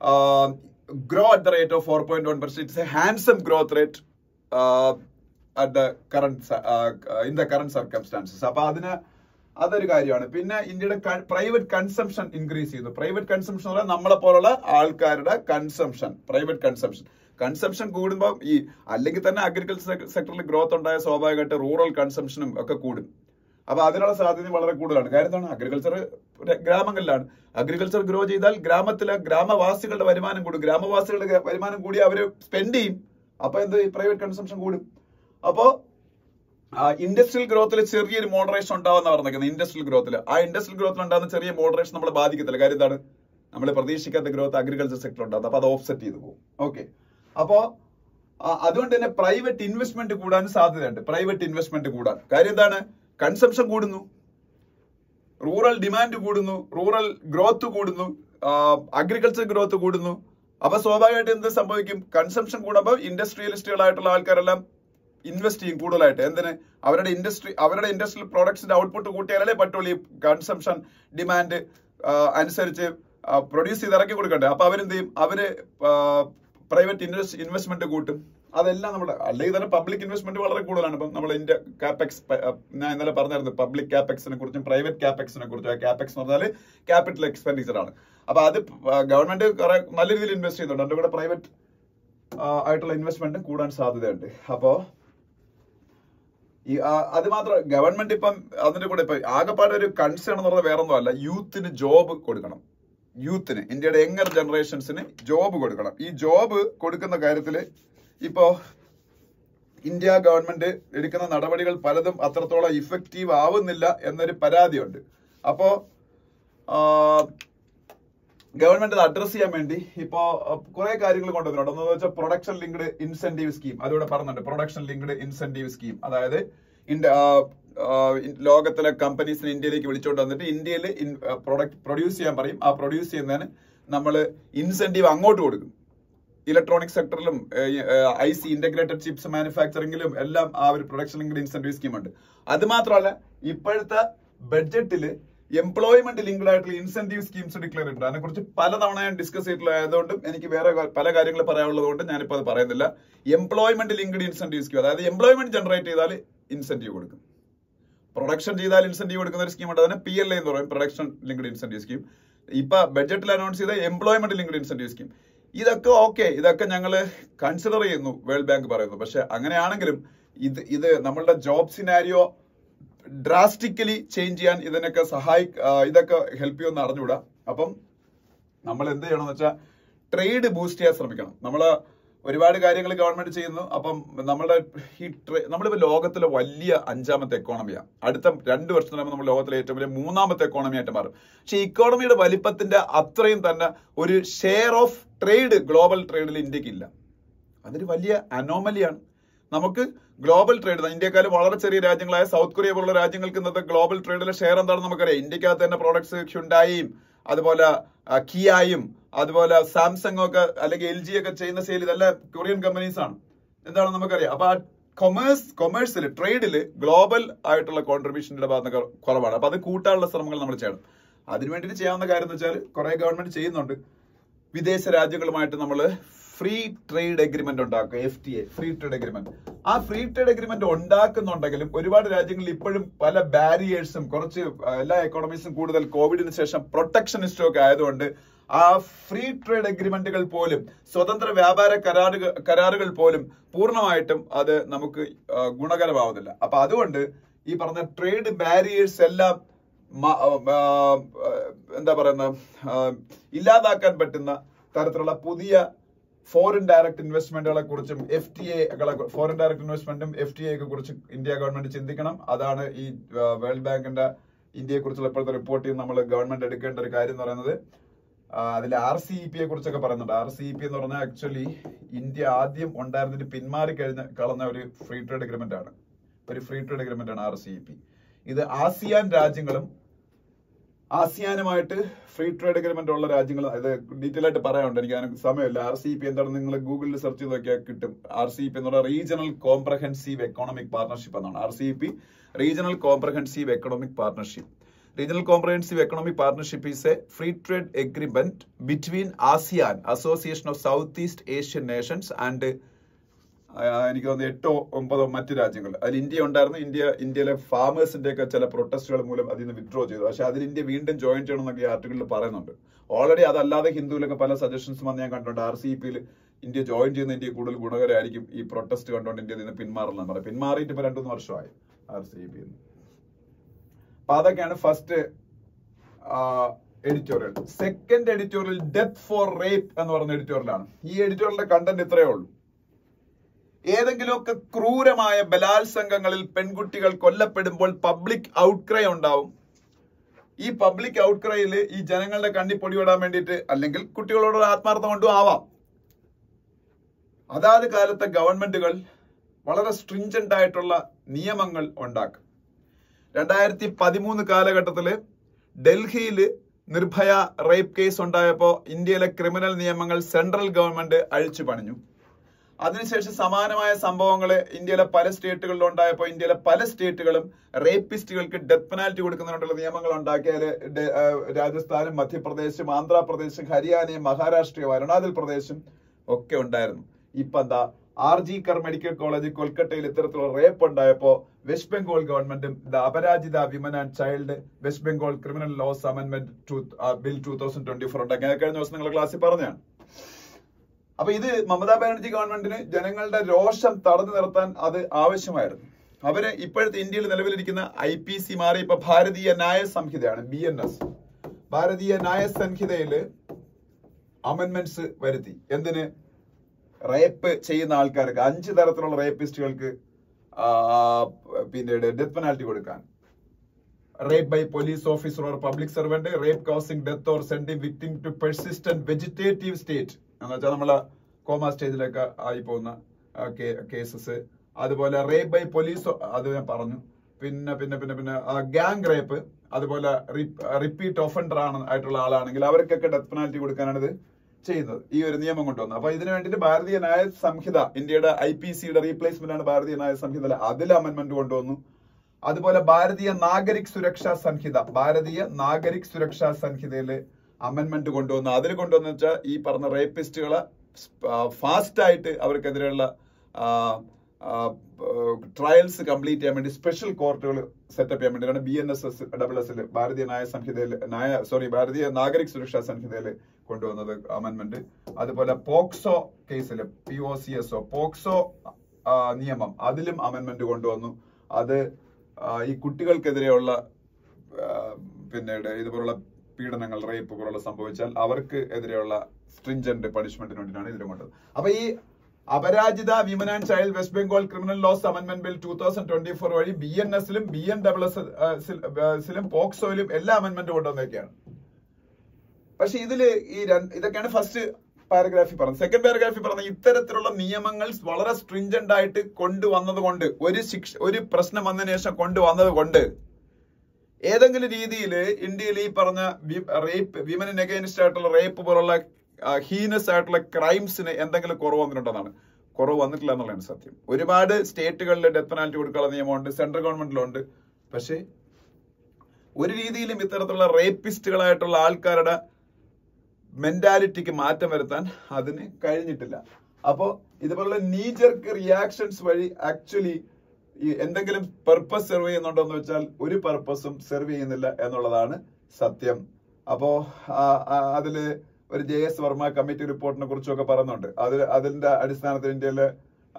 grow at the rate of four point one percent it's a handsome growth rate at the current in the current circumstances അപ്പൊ അതിന് അതൊരു കാര്യമാണ് പിന്നെ ഇന്ത്യയുടെ private consumption increase ചെയ്തു പ്രൈവറ്റ് കൺസംഷൻ എന്ന് പറഞ്ഞാൽ നമ്മളെ പോലുള്ള ആൾക്കാരുടെ കൺസംഷൻ പ്രൈവറ്റ് കൺസംഷൻ കൺസംഷൻ കൂടുമ്പോൾ ഈ അല്ലെങ്കിൽ തന്നെ അഗ്രികൾച്ചർ സെക്ടറിൽ ഗ്രോത്ത് ഉണ്ടായ സ്വാഭാവികമായിട്ട് റൂറൽ കൺസംഷനും ഒക്കെ കൂടും അപ്പൊ അതിനുള്ള സാധ്യത വളരെ കൂടുതലാണ് കാര്യം എന്താണ് അഗ്രികൾച്ചർ ഗ്രാമങ്ങളിലാണ് അഗ്രികൾച്ചർ ഗ്രോ ചെയ്താൽ ഗ്രാമത്തിലെ ഗ്രാമവാസികളുടെ വരുമാനം കൂടും ഗ്രാമവാസികളുടെ വരുമാനം കൂടി അവർ സ്പെൻഡ് ചെയ്യും അപ്പൊ എന്ത് പ്രൈവറ്റ് കൺസംഷൻ കൂടും അപ്പോ ഇൻഡസ്ട്രിയൽ ഗ്രോത്തിൽ ചെറിയൊരു മോഡറേഷൻ ഉണ്ടാവുന്ന പറഞ്ഞേക്കുന്നത് ഇൻഡസ്ട്രിയൽ ഗ്രോത്തിൽ ആ ഇൻഡസ്ട്രിയൽ ഗ്രോത്തിൽ ഉണ്ടാകുന്ന ചെറിയ മോഡറേഷൻ നമ്മളെ ബാധിക്കത്തില്ല കാര്യം എന്താണ് നമ്മൾ പ്രതീക്ഷിക്കാത്ത ഗ്രോത്ത് അഗ്രികൾച്ചർ സെക്ടർ ഉണ്ടാകും അപ്പൊ അത് ഓഫ്സെറ്റ് ചെയ്ത് പോകും ഓക്കെ അപ്പോ അതുകൊണ്ട് തന്നെ പ്രൈവറ്റ് ഇൻവെസ്റ്റ്മെന്റ് കൂടാൻ സാധ്യതയുണ്ട് പ്രൈവറ്റ് ഇൻവെസ്റ്റ്മെന്റ് കൂടാൻ കാര്യം എന്താണ് കൺസംഷൻ കൂടുന്നു റൂറൽ ഡിമാൻഡ് കൂടുന്നു റൂറൽ ഗ്രോത്ത് കൂടുന്നു അഗ്രികൾച്ചർ ഗ്രോത്ത് കൂടുന്നു അപ്പൊ സ്വാഭാവികമായിട്ട് എന്ത് സംഭവിക്കും കൺസംഷൻ കൂടുമ്പോൾ ഇൻഡസ്ട്രിയലിസ്റ്റുകളായിട്ടുള്ള ആൾക്കാരെല്ലാം ഇൻവെസ്റ്റ് ചെയ്യും കൂടുതലായിട്ട് എന്തിന് അവരുടെ ഇൻഡസ്ട്രി അവരുടെ ഇൻഡസ്ട്രിയൽ പ്രോഡക്ട്സിന്റെ ഔട്ട്പുട്ട് കൂട്ടിയാലേ പറ്റുള്ളൂ ഈ കൺസംഷൻ ഡിമാൻഡ് അനുസരിച്ച് പ്രൊഡ്യൂസ് ചെയ്ത് ഇറക്കി കൊടുക്കണ്ടേ അപ്പൊ അവരെന്ത് ചെയ്യും അവര് പ്രൈവറ്റ് ഇൻവെസ്റ്റ് ഇൻവെസ്റ്റ്മെന്റ് കൂട്ടും അതെല്ലാം നമ്മുടെ അല്ലെങ്കിൽ തന്നെ പബ്ലിക് ഇൻവെസ്റ്റ്മെന്റ് വളരെ കൂടുതലാണ് ഇപ്പം നമ്മൾ ഇന്ത്യ കാപെക്സ് ഞാൻ ഇന്നലെ പറഞ്ഞായിരുന്നു പബ്ലിക് കാപെക്സിനെ കുറിച്ചും പ്രൈവറ്റ് കാപെക്സിനെ കുറിച്ചും കാപെക്സ് എന്ന് പറഞ്ഞാൽ ക്യാപിറ്റൽ എക്സ്പെൻഡിച്ചർ ആണ് അപ്പൊ അത് ഗവൺമെന്റ് കുറെ നല്ല രീതിയിൽ ഇൻവെസ്റ്റ് ചെയ്യുന്നുണ്ട് അതിന്റെ കൂടെ പ്രൈവറ്റ് ആയിട്ടുള്ള ഇൻവെസ്റ്റ്മെന്റ് കൂടാൻ സാധ്യതയുണ്ട് അപ്പോ ഈ അത് മാത്രം ഗവൺമെന്റ് ഇപ്പം അതിന്റെ കൂടെ ഇപ്പൊ ആകെപ്പാടെ ഒരു കൺസേൺ എന്ന് പറഞ്ഞാൽ വേറെ ഒന്നുമല്ല യൂത്തിന് ജോബ് കൊടുക്കണം യൂത്തിന് ഇന്ത്യയുടെ യങ്ങർ ജനറേഷൻസിന് ജോബ് കൊടുക്കണം ഈ ജോബ് കൊടുക്കുന്ന കാര്യത്തിൽ ഇപ്പോ ഇന്ത്യ ഗവൺമെന്റ് എടുക്കുന്ന നടപടികൾ പലതും അത്രത്തോളം ഇഫക്റ്റീവ് ആവുന്നില്ല എന്നൊരു പരാതിയുണ്ട് അപ്പോ ഗവൺമെന്റ് അത് അഡ്രസ് ചെയ്യാൻ വേണ്ടി ഇപ്പോ കുറെ കാര്യങ്ങൾ കൊണ്ടുവന്നിട്ടുണ്ട് ഒന്ന് വെച്ചാൽ പ്രൊഡക്ഷൻ ലിങ്ക്ഡ് ഇൻസെന്റീവ് സ്കീം അതിവിടെ പറഞ്ഞിട്ടുണ്ട് പ്രൊഡക്ഷൻ ലിങ്ക്ഡ് ഇൻസെന്റീവ് സ്കീം അതായത് ആ, ഇൻ- ലോകത്തിലെ കമ്പനീസിനെ ഇന്ത്യയിലേക്ക് വിളിച്ചുകൊണ്ട് വന്നിട്ട് ഇന്ത്യയിൽ പ്രൊഡക്റ്റ് പ്രൊഡ്യൂസ് ചെയ്യാൻ പറയും ആ പ്രൊഡ്യൂസ് ചെയ്യുന്നതിന് നമ്മൾ ഇൻസെന്റീവ് അങ്ങോട്ട് കൊടുക്കും ഇലക്ട്രോണിക് സെക്ടറിലും ഐ സി ഇന്റഗ്രേറ്റഡ് ചിപ്സ് മാനുഫാക്ചറിംഗിലും എല്ലാം ആ ഒരു പ്രൊഡക്ഷൻ ലിങ്ക്ഡ് ഇൻസെന്റീവ് സ്കീം ഉണ്ട് അത് മാത്രമല്ല ഇപ്പോഴത്തെ ബഡ്ജറ്റിൽ എംപ്ലോയ്മെന്റ് ലിങ്ക്ഡ് ആയിട്ടുള്ള ഇൻസെന്റീവ് സ്കീംസ് ഡിക്ലെയർ ചെയ്തിട്ടുണ്ട് അതിനെക്കുറിച്ച് പലതവണ ഞാൻ ഡിസ്കസ് ചെയ്തിട്ടുള്ള ആയതുകൊണ്ടും എനിക്ക് വേറെ ക- പല കാര്യങ്ങൾ പറയാനുള്ളത് കൊണ്ട് ഞാനിപ്പോൾ അത് പറയുന്നില്ല എംപ്ലോയ്മെന്റ് ലിങ്ക്ഡ് ഇൻസെന്റീവ് സ്കീം അതായത് എംപ്ലോയ്മെന്റ് ജനറേറ്റ് ചെയ്താൽ ഇൻസെന്റീവ് കൊടുക്കും പ്രൊഡക്ഷൻ ചെയ്താൽ ഇൻസെന്റീവ് കൊടുക്കുന്ന ഒരു സ്കീം ഉണ്ട് അതിന് പി എൽ എന്ന് പറയും പ്രൊഡക്ഷൻ ലിങ്ക്ഡ് ഇൻസെന്റീവ് സ്കീം ഇപ്പൊ ബഡ്ജറ്റിൽ അനൗൺസ് ചെയ്ത എംപ്ലോയ്മെന്റ് ലിങ്ക്ഡ് ഇൻസെന്റീവ് സ്കീം ഇതൊക്കെ ഓക്കെ ഇതൊക്കെ ഞങ്ങൾ കൺസിഡർ ചെയ്യുന്നു വേൾഡ് ബാങ്ക് പറയുന്നു പക്ഷെ അങ്ങനെയാണെങ്കിലും ഇത് ഇത് നമ്മളുടെ ജോബ് സിനാരിയോ ഡ്രാസ്റ്റിക്കലി ചേഞ്ച് ചെയ്യാൻ ഇതിനൊക്കെ സഹായി ആ, ഇതൊക്കെ ഹെൽപ്പ് ചെയ്യുമെന്ന് അറിഞ്ഞുകൂടാ അപ്പം നമ്മൾ എന്ത് ചെയ്യണമെന്ന് വെച്ചാൽ ട്രേഡ് ബൂസ്റ്റ് ചെയ്യാൻ ശ്രമിക്കണം നമ്മൾ ഒരുപാട് കാര്യങ്ങൾ ഗവൺമെന്റ് ചെയ്യുന്നു അപ്പം നമ്മുടെ ഈ ട്രേ നമ്മളിപ്പോൾ ലോകത്തിലെ വലിയ അഞ്ചാമത്തെ എക്കോണമിയാണ് അടുത്ത രണ്ട് വർഷത്തിനാകുമ്പോൾ നമ്മൾ ലോകത്തിലെ ഏറ്റവും വലിയ മൂന്നാമത്തെ എക്കോണമി ആയിട്ട് മാറും പക്ഷേ ഇക്കോണമിയുടെ വലിപ്പത്തിന്റെ അത്രയും തന്നെ ഒരു ഷെയർ ഓഫ് ട്രേഡ് ഗ്ലോബൽ ട്രേഡിൽ ഇന്ത്യക്ക് ഇല്ല അതൊരു വലിയ അനോമലിയാണ് നമുക്ക് ഗ്ലോബൽ ട്രേഡ് ഇന്ത്യക്കാര് വളരെ ചെറിയ രാജ്യങ്ങളായ സൗത്ത് കൊറിയ പോലുള്ള രാജ്യങ്ങൾക്ക് ഇന്നത്തെ ഗ്ലോബൽ ട്രേഡിലെ ഷെയർ എന്താണെന്ന് നമുക്കറിയാം ഇന്ത്യക്കകത്ത് തന്നെ പ്രോഡക്ട്സ് ഹ്യുണ്ടായും അതുപോലെ ആ, കിയായും അതുപോലെ സാംസങ് ഒക്കെ അല്ലെങ്കിൽ എൽ ജി ഒക്കെ ചെയ്യുന്ന സെയിൽ ഇതെല്ലാം കൊറിയൻ കമ്പനീസ് ആണ് എന്താണ് നമുക്കറിയാം അപ്പൊ ആ കൊമേഴ്സ് കൊമേഴ്സിൽ ട്രേഡിൽ ഗ്ലോബൽ ആയിട്ടുള്ള കോൺട്രിബ്യൂഷന്റെ ഭാഗത്ത് നിന്ന് കുറവാണ് അപ്പൊ അത് കൂട്ടാനുള്ള ശ്രമങ്ങൾ നമ്മൾ ചെയ്യണം അതിനു വേണ്ടിയിട്ട് ചെയ്യാവുന്ന കാര്യം എന്ന് വെച്ചാൽ കുറെ ഗവൺമെന്റ് ചെയ്യുന്നുണ്ട് വിദേശ രാജ്യങ്ങളുമായിട്ട് നമ്മൾ ഫ്രീ ട്രേഡ് എഗ്രിമെന്റ് ഉണ്ടാക്കുക F T A free trade agreement ആ ഫ്രീ ട്രേഡ് എഗ്രിമെന്റ് ഉണ്ടാക്കുന്നുണ്ടെങ്കിലും ഒരുപാട് രാജ്യങ്ങളിൽ ഇപ്പോഴും പല ബാരിയേഴ്സും കുറച്ച് ആ, എല്ലാ എക്കോണമീസും കൂടുതൽ കോവിഡിന് ശേഷം പ്രൊട്ടക്ഷനിസ്റ്റും ഒക്കെ ആയതുകൊണ്ട് ആ ഫ്രീ ട്രേഡ് എഗ്രിമെന്റുകൾ പോലും സ്വതന്ത്ര വ്യാപാര കരാറുകൾ കരാറുകൾ പോലും പൂർണ്ണമായിട്ടും അത് നമുക്ക് ആ, ഗുണകരമാവുന്നില്ല അപ്പൊ അതുകൊണ്ട് ഈ പറഞ്ഞ ട്രേഡ് ബാരിയേഴ്സ് എല്ലാം മ- ആ, ആ, എന്താ പറയുന്ന ആ, ഇല്ലാതാക്കാൻ പറ്റുന്ന തരത്തിലുള്ള പുതിയ ഫോറിൻ ഡയറക്ട് ഇൻവെസ്റ്റ്മെന്റുകളെ കുറിച്ചും എഫ് ടി എകളെ ഫോറിൻ ഡയറക്ട് ഇൻവെസ്റ്റ്മെന്റും എഫ് ടി എക്കെ കുറിച്ച് ഇന്ത്യ ഗവൺമെന്റ് ചിന്തിക്കണം അതാണ് ഈ ആ, വേൾഡ് ബാങ്കിന്റെ ഇന്ത്യയെ കുറിച്ചുള്ള ഇപ്പോഴത്തെ റിപ്പോർട്ടിൽ നമ്മൾ ഗവൺമെന്റ് എടുക്കേണ്ട ഒരു കാര്യം എന്ന് പറയുന്നത് അതിൽ ആർ സി ഇ പിയെ കുറിച്ചൊക്കെ പറയുന്നുണ്ട് ആർ സി ഇ പി എന്ന് പറഞ്ഞാൽ ആക്ച്വലി ഇന്ത്യ ആദ്യം ഉണ്ടായിരുന്നിട്ട് പിന്മാറി കഴിഞ്ഞ കളഞ്ഞ ഒരു ഫ്രീ ട്രേഡ് അഗ്രിമെന്റ് ആണ് ഒരു ഫ്രീ ട്രേഡ് അഗ്രിമെന്റ് ആണ് ആർ സി ഇ പി ഇത് ആസിയാൻ രാജ്യങ്ങളും ആസിയാനുമായിട്ട് ഫ്രീ ട്രേഡ് അഗ്രിമെന്റ് ഉള്ള രാജ്യങ്ങൾ ഇത് ഡീറ്റെയിൽ ആയിട്ട് പറയാനുണ്ട് എനിക്ക് അതിന് സമയമില്ല ആർ സി പി എന്താണെന്ന് നിങ്ങൾ ഗൂഗിളിൽ സെർച്ച് ചെയ്ത് നോക്കിയാൽ കിട്ടും ആർ സി പി എന്ന് പറഞ്ഞാൽ റീജിയണൽ കോംപ്രഹെൻസീവ് എക്കണോമിക് പാർട്ണർഷിപ്പ് എന്നാണ് R C P regional comprehensive economic partnership regional comprehensive economic partnership is a free trade agreement between ASEAN association of south east Asian nations and uh, എനിക്ക് തോന്നുന്നു എട്ടോ ഒമ്പതോ മറ്റു രാജ്യങ്ങൾ അതിൽ India ഉണ്ടായിരുന്നു India ഇന്ത്യയിലെ ഫാമേഴ്സിന്റെ ഒക്കെ ചില പ്രൊട്ടസ്റ്റുകൾ മൂലം അതിൽ നിന്ന് വിഡ്രോ ചെയ്തു പക്ഷെ അതിൽ ഇന്ത്യ വീണ്ടും ജോയിൻ ചെയ്യണം എന്നൊക്കെ ഈ ആർട്ടിക്കിളിൽ പറയുന്നുണ്ട് ഓൾറെഡി അതല്ലാതെ ഹിന്ദുവിലൊക്കെ പല സജഷൻസ് വന്ന് ഞാൻ കണ്ടിട്ടുണ്ട് ആർ സി പിയിൽ ഇന്ത്യ ജോയിൻ ചെയ്യുന്ന ഇന്ത്യ കൂടുതൽ ഗുണകരമായിരിക്കും ഈ പ്രൊട്ടസ്റ്റ് കണ്ടുകൊണ്ട് ഇന്ത്യ നിന്ന് പിന്മാറണം പറയാം പിന്മാറിയിട്ട് ഇപ്പൊ രണ്ടു മൂന്ന് വർഷമായി ആർ സി പി അപ്പൊ അതൊക്കെയാണ് first editorial second editorial death for rape എന്ന് പറയുന്ന എഡിറ്റോറിയലാണ് ഈ എഡിറ്റോറിയലിന്റെ കണ്ടന്റ് ഇത്രയേ ഉള്ളൂ ഏതെങ്കിലുമൊക്കെ ക്രൂരമായ ബലാത്സംഗങ്ങളിൽ പെൺകുട്ടികൾ കൊല്ലപ്പെടുമ്പോൾ പബ്ലിക് ഔട്ട്ക്രൈ ഉണ്ടാവും ഈ പബ്ലിക് ഔട്ട്ക്രൈയിൽ ഈ ജനങ്ങളുടെ കണ്ണി പൊടിവിടാൻ വേണ്ടിയിട്ട് അല്ലെങ്കിൽ കുട്ടികളോട് ആത്മാർത്ഥം കൊണ്ടും ആവാം അതാത് കാലത്തെ ഗവൺമെന്റുകൾ വളരെ സ്ട്രിഞ്ചന്റ് ആയിട്ടുള്ള നിയമങ്ങൾ ഉണ്ടാക്കും രണ്ടായിരത്തി പതിമൂന്ന് കാലഘട്ടത്തില് ഡൽഹിയിൽ നിർഭയ റേപ്പ് കേസ് ഉണ്ടായപ്പോൾ ഇന്ത്യയിലെ ക്രിമിനൽ നിയമങ്ങൾ സെൻട്രൽ ഗവൺമെന്റ് അഴിച്ചു പണിഞ്ഞു അതിനുശേഷം സമാനമായ സംഭവങ്ങൾ ഇന്ത്യയിലെ പല സ്റ്റേറ്റുകളിലും ഉണ്ടായപ്പോൾ ഇന്ത്യയിലെ പല സ്റ്റേറ്റുകളും റേപ്പിസ്റ്റുകൾക്ക് ഡെത്ത് പെനാൽറ്റി കൊടുക്കുന്നതിനുള്ള നിയമങ്ങൾ ഉണ്ടാക്കിയാല് ഡെ- ആ, രാജസ്ഥാനും മധ്യപ്രദേശും ആന്ധ്രാപ്രദേശും ഹരിയാനയും മഹാരാഷ്ട്രയും അരുണാചൽ പ്രദേശും ഒക്കെ ഉണ്ടായിരുന്നു ഇപ്പൊ എന്താ R G Kar medical college കൊൽക്കത്തയിൽ ഇത്തരത്തിലുള്ള റേപ്പ് ഉണ്ടായപ്പോ വെസ്റ്റ് ബംഗാൾ ഗവൺമെന്റും the Aparajita women and child west Bengal criminal laws amendment bill two thousand twenty four ഉണ്ടാക്കി അത് കഴിഞ്ഞ ദിവസം നിങ്ങൾ ക്ലാസ്സിൽ പറഞ്ഞാണ് അപ്പൊ ഇത് മമതാ ബാനർജി ഗവൺമെന്റിന് ജനങ്ങളുടെ രോഷം തടഞ്ഞു നിർത്താൻ അത് ആവശ്യമായിരുന്നു അവര് ഇപ്പോഴത്തെ ഇന്ത്യയിൽ നിലവിലിരിക്കുന്ന ഐ പി സി മാറി ഇപ്പൊ ഭാരതീയ ന്യായ സംഹിതയാണ് ബി എൻ എസ് ഭാരതീയ ന്യായ സംഹിതയില് അമെന്റ്മെന്റ്സ് വരുത്തി എന്തിന് റേപ്പ് ചെയ്യുന്ന ആൾക്കാർക്ക് അഞ്ച് തരത്തിലുള്ള റേപ്പിസ്റ്റുകൾക്ക് പിന്നെ ഡെത്ത് പെനാൽറ്റി കൊടുക്കാൻ rape by police officer or public servant rape causing death or sending victim to persistent vegetative state എന്ന് വെച്ചാൽ നമ്മള് കോമ സ്റ്റേജിലൊക്കെ ആയി പോകുന്ന കേസസ് അതുപോലെ റേപ്പ് ബൈ പോലീസ് അത് ഞാൻ പറഞ്ഞു പിന്നെ പിന്നെ പിന്നെ പിന്നെ ഗ്യാങ് റേപ്പ് അതുപോലെ റിപ്പീറ്റ് ഒഫൻഡർ ആണ് ആയിട്ടുള്ള ആളാണെങ്കിൽ അവർക്കൊക്കെ ഡെത്ത് പെനാൽറ്റി കൊടുക്കാനാണ് ഇത് ചെയ്യുന്നത് ഈ ഒരു നിയമം കൊണ്ടുവന്നത് അപ്പൊ ഇതിനു വേണ്ടിയിട്ട് ഭാരതീയ ന്യായ സംഹിത ഇന്ത്യയുടെ ഐ പി സിയുടെ റീപ്ലേസ്മെന്റ് ആണ് ഭാരതീയ ന്യായ സംഹിത അതിൽ അമെന്റ്മെന്റ് കൊണ്ടുവന്നു അതുപോലെ ഭാരതീയ നാഗരിക് സുരക്ഷാ സംഹിത ഭാരതീയ നാഗരിക് സുരക്ഷാ സംഹിതയില് അമെന്റ്മെന്റ് കൊണ്ടുവന്നു അതിൽ കൊണ്ടുവന്നു വെച്ചാൽ ഈ പറഞ്ഞ റേപ്പിസ്റ്റുകളെ ഫാസ്റ്റ് ആയിട്ട് അവർക്കെതിരെയുള്ള ട്രയൽസ് കംപ്ലീറ്റ് ചെയ്യാൻ വേണ്ടി സ്പെഷ്യൽ കോർട്ടുകൾ സെറ്റപ്പ് ചെയ്യാൻ വേണ്ടിയാണ് B N S S double എസിൽ ഭാരതീയ ന്യായ സംഹിതയിൽ ന്യായ സോറി ഭാരതീയ നാഗരിക് സുരക്ഷാ സംഹിതയിൽ കൊണ്ടുവന്നത് അമെന്റ്മെന്റ് അതുപോലെ പോക്സോ കേസിൽ P O C S O POCSO ആ, നിയമം അതിലും അമെന്റ്മെന്റ് കൊണ്ടുവന്നു അത് ആ, ഈ കുട്ടികൾക്കെതിരെയുള്ള ആ, പിന്നീട് ഇതുപോലുള്ള പീഡനങ്ങൾ റേപ്പ് പോലുള്ള സംഭവിച്ചാൽ അവർക്ക് എതിരെയുള്ള സ്ട്രിഞ്ചന്റ് പണിഷ്മെന്റിന് വേണ്ടിയിട്ടാണ് ഇതിലും കൊണ്ടത് അപ്പൊ ഈ Aparajita women and child west Bengal criminal laws amendment bill two thousand twenty four വഴി ബി എൻ എസിലും ബി എൻ ഡബിൾ എസിലും പോക്സോയിലും എല്ലാ അമെന്റ്മെന്റ് കൊണ്ടുവന്നേക്കാണ് പക്ഷെ ഇതില് ഈ രണ്ട് ഇതൊക്കെയാണ് ഫസ്റ്റ് പാരഗ്രാഫിൽ പറഞ്ഞത് സെക്കൻഡ് പാരഗ്രാഫിൽ പറഞ്ഞ ഇത്തരത്തിലുള്ള നിയമങ്ങൾ വളരെ സ്ട്രിഞ്ചന്റ് ആയിട്ട് കൊണ്ടുവന്നത് കൊണ്ട് ഒരു ശിക്ഷ ഒരു പ്രശ്നം വന്നതിന് ശേഷം കൊണ്ടുവന്നത് കൊണ്ട് ഏതെങ്കിലും രീതിയിൽ ഇന്ത്യയിൽ ഈ പറഞ്ഞ റേപ്പ് വിമൻ അഗൈൻസ്റ്റ് ആയിട്ടുള്ള റേപ്പ് പോലുള്ള ഹീനസ് ആയിട്ടുള്ള ക്രൈംസിന് എന്തെങ്കിലും കുറവ് വന്നിട്ടുണ്ടെന്നാണ് കുറവ് വന്നിട്ടില്ല എന്നുള്ളതാണ് സത്യം ഒരുപാട് സ്റ്റേറ്റുകളിൽ ഡെത്ത് പെനാൽറ്റി കൊടുക്കാനുള്ള നിയമമുണ്ട് സെൻട്രൽ ഗവൺമെന്റിലുണ്ട് പക്ഷേ ഒരു രീതിയിലും ഇത്തരത്തിലുള്ള റേപ്പിസ്റ്റുകളായിട്ടുള്ള ആൾക്കാരുടെ മെന്റാലിറ്റിക്ക് മാറ്റം വരുത്താൻ അതിന് കഴിഞ്ഞിട്ടില്ല അപ്പോ ഇതുപോലുള്ള നീജർക്ക് റിയാക്ഷൻസ് വഴി ആക്ച്വലി ഈ എന്തെങ്കിലും പർപ്പസ് സെർവ് ചെയ്യുന്നുണ്ടോ എന്ന് വെച്ചാൽ ഒരു പർപ്പസും സെർവ് ചെയ്യുന്നില്ല എന്നുള്ളതാണ് സത്യം അപ്പോ ആ, ആ, അതില് ഒരു ജെ എസ് വർമ്മ കമ്മിറ്റി റിപ്പോർട്ടിനെ കുറിച്ചൊക്കെ പറയുന്നുണ്ട് അത് അതിന്റെ അടിസ്ഥാനത്തിൽ ഇന്ത്യയില്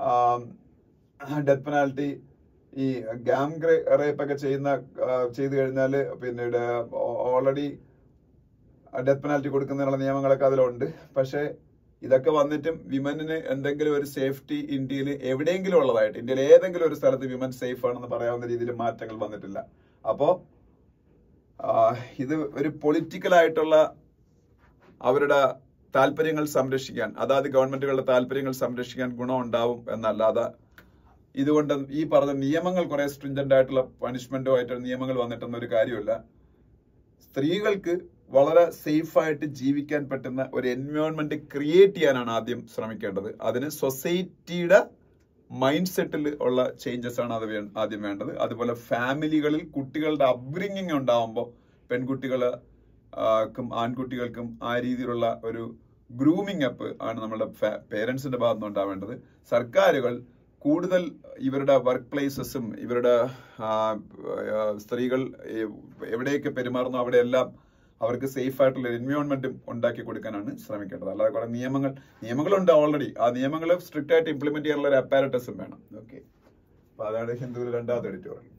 ഡെത്ത് പെനാൽറ്റി ഈ ഗാം റേപ്പ് ഒക്കെ ചെയ്യുന്ന ആ, ചെയ്തു കഴിഞ്ഞാല് പിന്നീട് ഓൾറെഡി ഡെത്ത് പെനാൽറ്റി കൊടുക്കുന്നതിനുള്ള നിയമങ്ങളൊക്കെ അതിലുണ്ട് പക്ഷേ ഇതൊക്കെ വന്നിട്ടും വിമനിന് എന്തെങ്കിലും ഒരു സേഫ്റ്റി ഇന്ത്യയിൽ എവിടെയെങ്കിലും ഉള്ളതായിട്ട് ഇന്ത്യയിൽ ഏതെങ്കിലും ഒരു സ്ഥലത്ത് വിമൻ സേഫ് ആണെന്ന് പറയാവുന്ന രീതിയിൽ മാറ്റങ്ങൾ വന്നിട്ടില്ല അപ്പോ ആ, ഇത് ഒരു പൊളിറ്റിക്കൽ ആയിട്ടുള്ള അവരുടെ താല്പര്യങ്ങൾ സംരക്ഷിക്കാൻ അതാത് ഗവൺമെന്റുകളുടെ താല്പര്യങ്ങൾ സംരക്ഷിക്കാൻ ഗുണമുണ്ടാവും എന്നല്ലാതെ ഇതുകൊണ്ട് ഈ പറഞ്ഞ നിയമങ്ങൾ കുറെ സ്ട്രിഞ്ചന്റ് ആയിട്ടുള്ള പണിഷ്മെന്റോ ആയിട്ടുള്ള നിയമങ്ങൾ വന്നിട്ടൊന്നും ഒരു കാര്യമില്ല സ്ത്രീകൾക്ക് വളരെ സേഫ് ആയിട്ട് ജീവിക്കാൻ പറ്റുന്ന ഒരു എൻവയോൺമെന്റ് ക്രിയേറ്റ് ചെയ്യാനാണ് ആദ്യം ശ്രമിക്കേണ്ടത് അതിന് സൊസൈറ്റിയുടെ മൈൻഡ് സെറ്റിൽ ഉള്ള ചേഞ്ചസ് ആണ് അത് വേ- ആദ്യം വേണ്ടത് അതുപോലെ ഫാമിലികളിൽ കുട്ടികളുടെ അപ്ബ്രിങ്ങിങ് ഉണ്ടാവുമ്പോൾ പെൺകുട്ടികള് ആക്കും ആൺകുട്ടികൾക്കും ആ രീതിയിലുള്ള ഒരു ഗ്രൂമിംഗ് അപ്പ് ആണ് നമ്മുടെ പേരൻസിന്റെ ഭാഗത്ത് നിന്ന് ഉണ്ടാവേണ്ടത് സർക്കാരുകൾ കൂടുതൽ ഇവരുടെ വർക്ക് പ്ലേസസും ഇവരുടെ ആ, ആ, സ്ത്രീകൾ എ- എവിടെയൊക്കെ പെരുമാറുന്നു അവിടെയെല്ലാം അവർക്ക് സേഫ് ആയിട്ടുള്ള എൻവയോൺമെന്റും ഉണ്ടാക്കി കൊടുക്കാനാണ് ശ്രമിക്കേണ്ടത് അല്ലാതെ കുറെ നിയമങ്ങൾ നിയമങ്ങളുണ്ട് ഓൾറെഡി ആ നിയമങ്ങൾ സ്ട്രിക്റ്റ് ആയിട്ട് ഇംപ്ലിമെന്റ് ചെയ്യാനുള്ള ഒരു അപ്പാരറ്റസും വേണം ഓക്കെ അപ്പൊ അതാണ് ഹിന്ദുവിൽ രണ്ടാമത്തെ എഡിറ്റോറിയൽ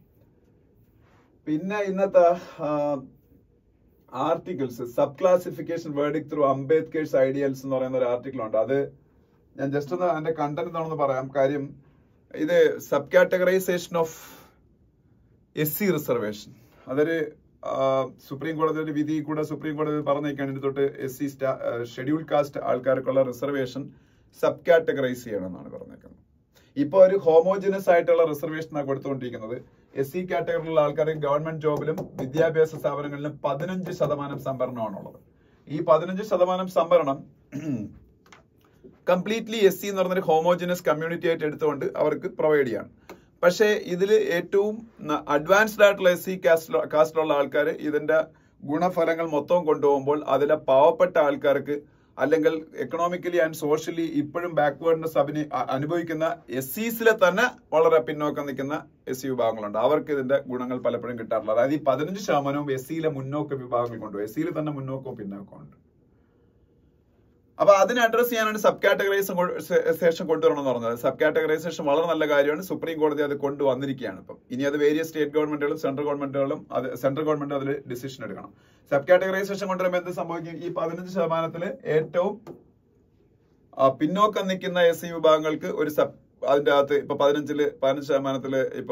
പിന്നെ ഇന്നത്തെ articles sub classification verdict through Ambedkar's ideals എന്ന് പറയുന്ന ഒരു ആർട്ടിക്കിൾ ഉണ്ട് അത് ഞാൻ ജസ്റ്റ് ഒന്ന് അതിന്റെ കണ്ടന്റ് എന്താണെന്ന് പറയാം കാര്യം ഇത് sub categorisation of S C reservation അതൊരു ആ, സുപ്രീം കോടതിയുടെ വിധി കൂടെ സുപ്രീം കോടതി പറഞ്ഞേക്കാണ് ഇതിന് തൊട്ട് എസ് സി ഷെഡ്യൂൾ കാസ്റ്റ് ആൾക്കാർക്കുള്ള റിസർവേഷൻ സബ് കാറ്റഗറൈസ് ചെയ്യണമെന്നാണ് പറഞ്ഞേക്കുന്നത് ഇപ്പൊ ഒരു ഹോമോജിനസ് ആയിട്ടുള്ള റിസർവേഷനാണ് കൊടുത്തുകൊണ്ടിരിക്കുന്നത് എസ് സി കാറ്റഗറിയിലുള്ള ആൾക്കാർക്ക് ഗവൺമെന്റ് ജോബിലും വിദ്യാഭ്യാസ സ്ഥാപനങ്ങളിലും പതിനഞ്ച് ശതമാനം സംവരണമാണുള്ളത് ഈ പതിനഞ്ച് ശതമാനം സംവരണം കംപ്ലീറ്റ്ലി എസ് സി എന്ന് പറഞ്ഞൊരു ഹോമോജിനസ് കമ്മ്യൂണിറ്റി ആയിട്ട് എടുത്തുകൊണ്ട് അവർക്ക് പ്രൊവൈഡ് ചെയ്യാണ് പക്ഷേ ഇതിൽ ഏറ്റവും അഡ്വാൻസ്ഡ് ആയിട്ടുള്ള എസ് സി കാസ്റ്റ് കാസ്റ്റിലുള്ള ആൾക്കാർ ഇതിന്റെ ഗുണഫലങ്ങൾ മൊത്തം കൊണ്ടുപോകുമ്പോൾ അതിലെ പാവപ്പെട്ട ആൾക്കാർക്ക് അല്ലെങ്കിൽ എക്കണോമിക്കലി ആൻഡ് സോഷ്യലി ഇപ്പോഴും ബാക്ക്വേർഡ്നെസ് അഭിനയി അ- അനുഭവിക്കുന്ന എസ് സിസിലെ തന്നെ വളരെ പിന്നോക്കം നിൽക്കുന്ന എസ് സി വിഭാഗങ്ങളുണ്ട് അവർക്ക് ഇതിന്റെ ഗുണങ്ങൾ പലപ്പോഴും കിട്ടാറില്ല അതായത് ഈ പതിനഞ്ച് ശതമാനവും എസ് സിയിലെ മുന്നോക്ക വിഭാഗങ്ങൾ കൊണ്ടുപോകും എസ് സിയിൽ തന്നെ മുന്നോക്കവും പിന്നോക്കവും ഉണ്ട് അപ്പൊ അതിനെ അഡ്രസ് ചെയ്യാനാണ് സബ് കാറ്റഗറൈസേഷൻ കൊണ്ടുവരണം എന്ന് പറഞ്ഞത് സബ് കാറ്റഗറൈസേഷൻ വളരെ നല്ല കാര്യമാണ് സുപ്രീം കോടതി അത് കൊണ്ടുവന്നിരിക്കുകയാണ് ഇപ്പം ഇനി അത് വേരിയസ് സ്റ്റേറ്റ് ഗവൺമെന്റുകളും സെൻട്രൽ ഗവൺമെന്റുകളും അത് സെൻട്രൽ ഗവൺമെന്റ് അതിൽ ഡിസിഷൻ എടുക്കണം സബ് കാറ്റഗറൈസേഷൻ കൊണ്ടുവരുമ്പോൾ എന്ത് സംഭവിക്കും ഈ പതിനഞ്ച് ശതമാനത്തില് ഏറ്റവും ആ, പിന്നോക്കം നിൽക്കുന്ന എസ് സി വിഭാഗങ്ങൾക്ക് ഒരു സബ് അതിന്റെ അകത്ത് ഇപ്പൊ പതിനഞ്ചില് പതിനഞ്ച് ശതമാനത്തില് ഇപ്പോ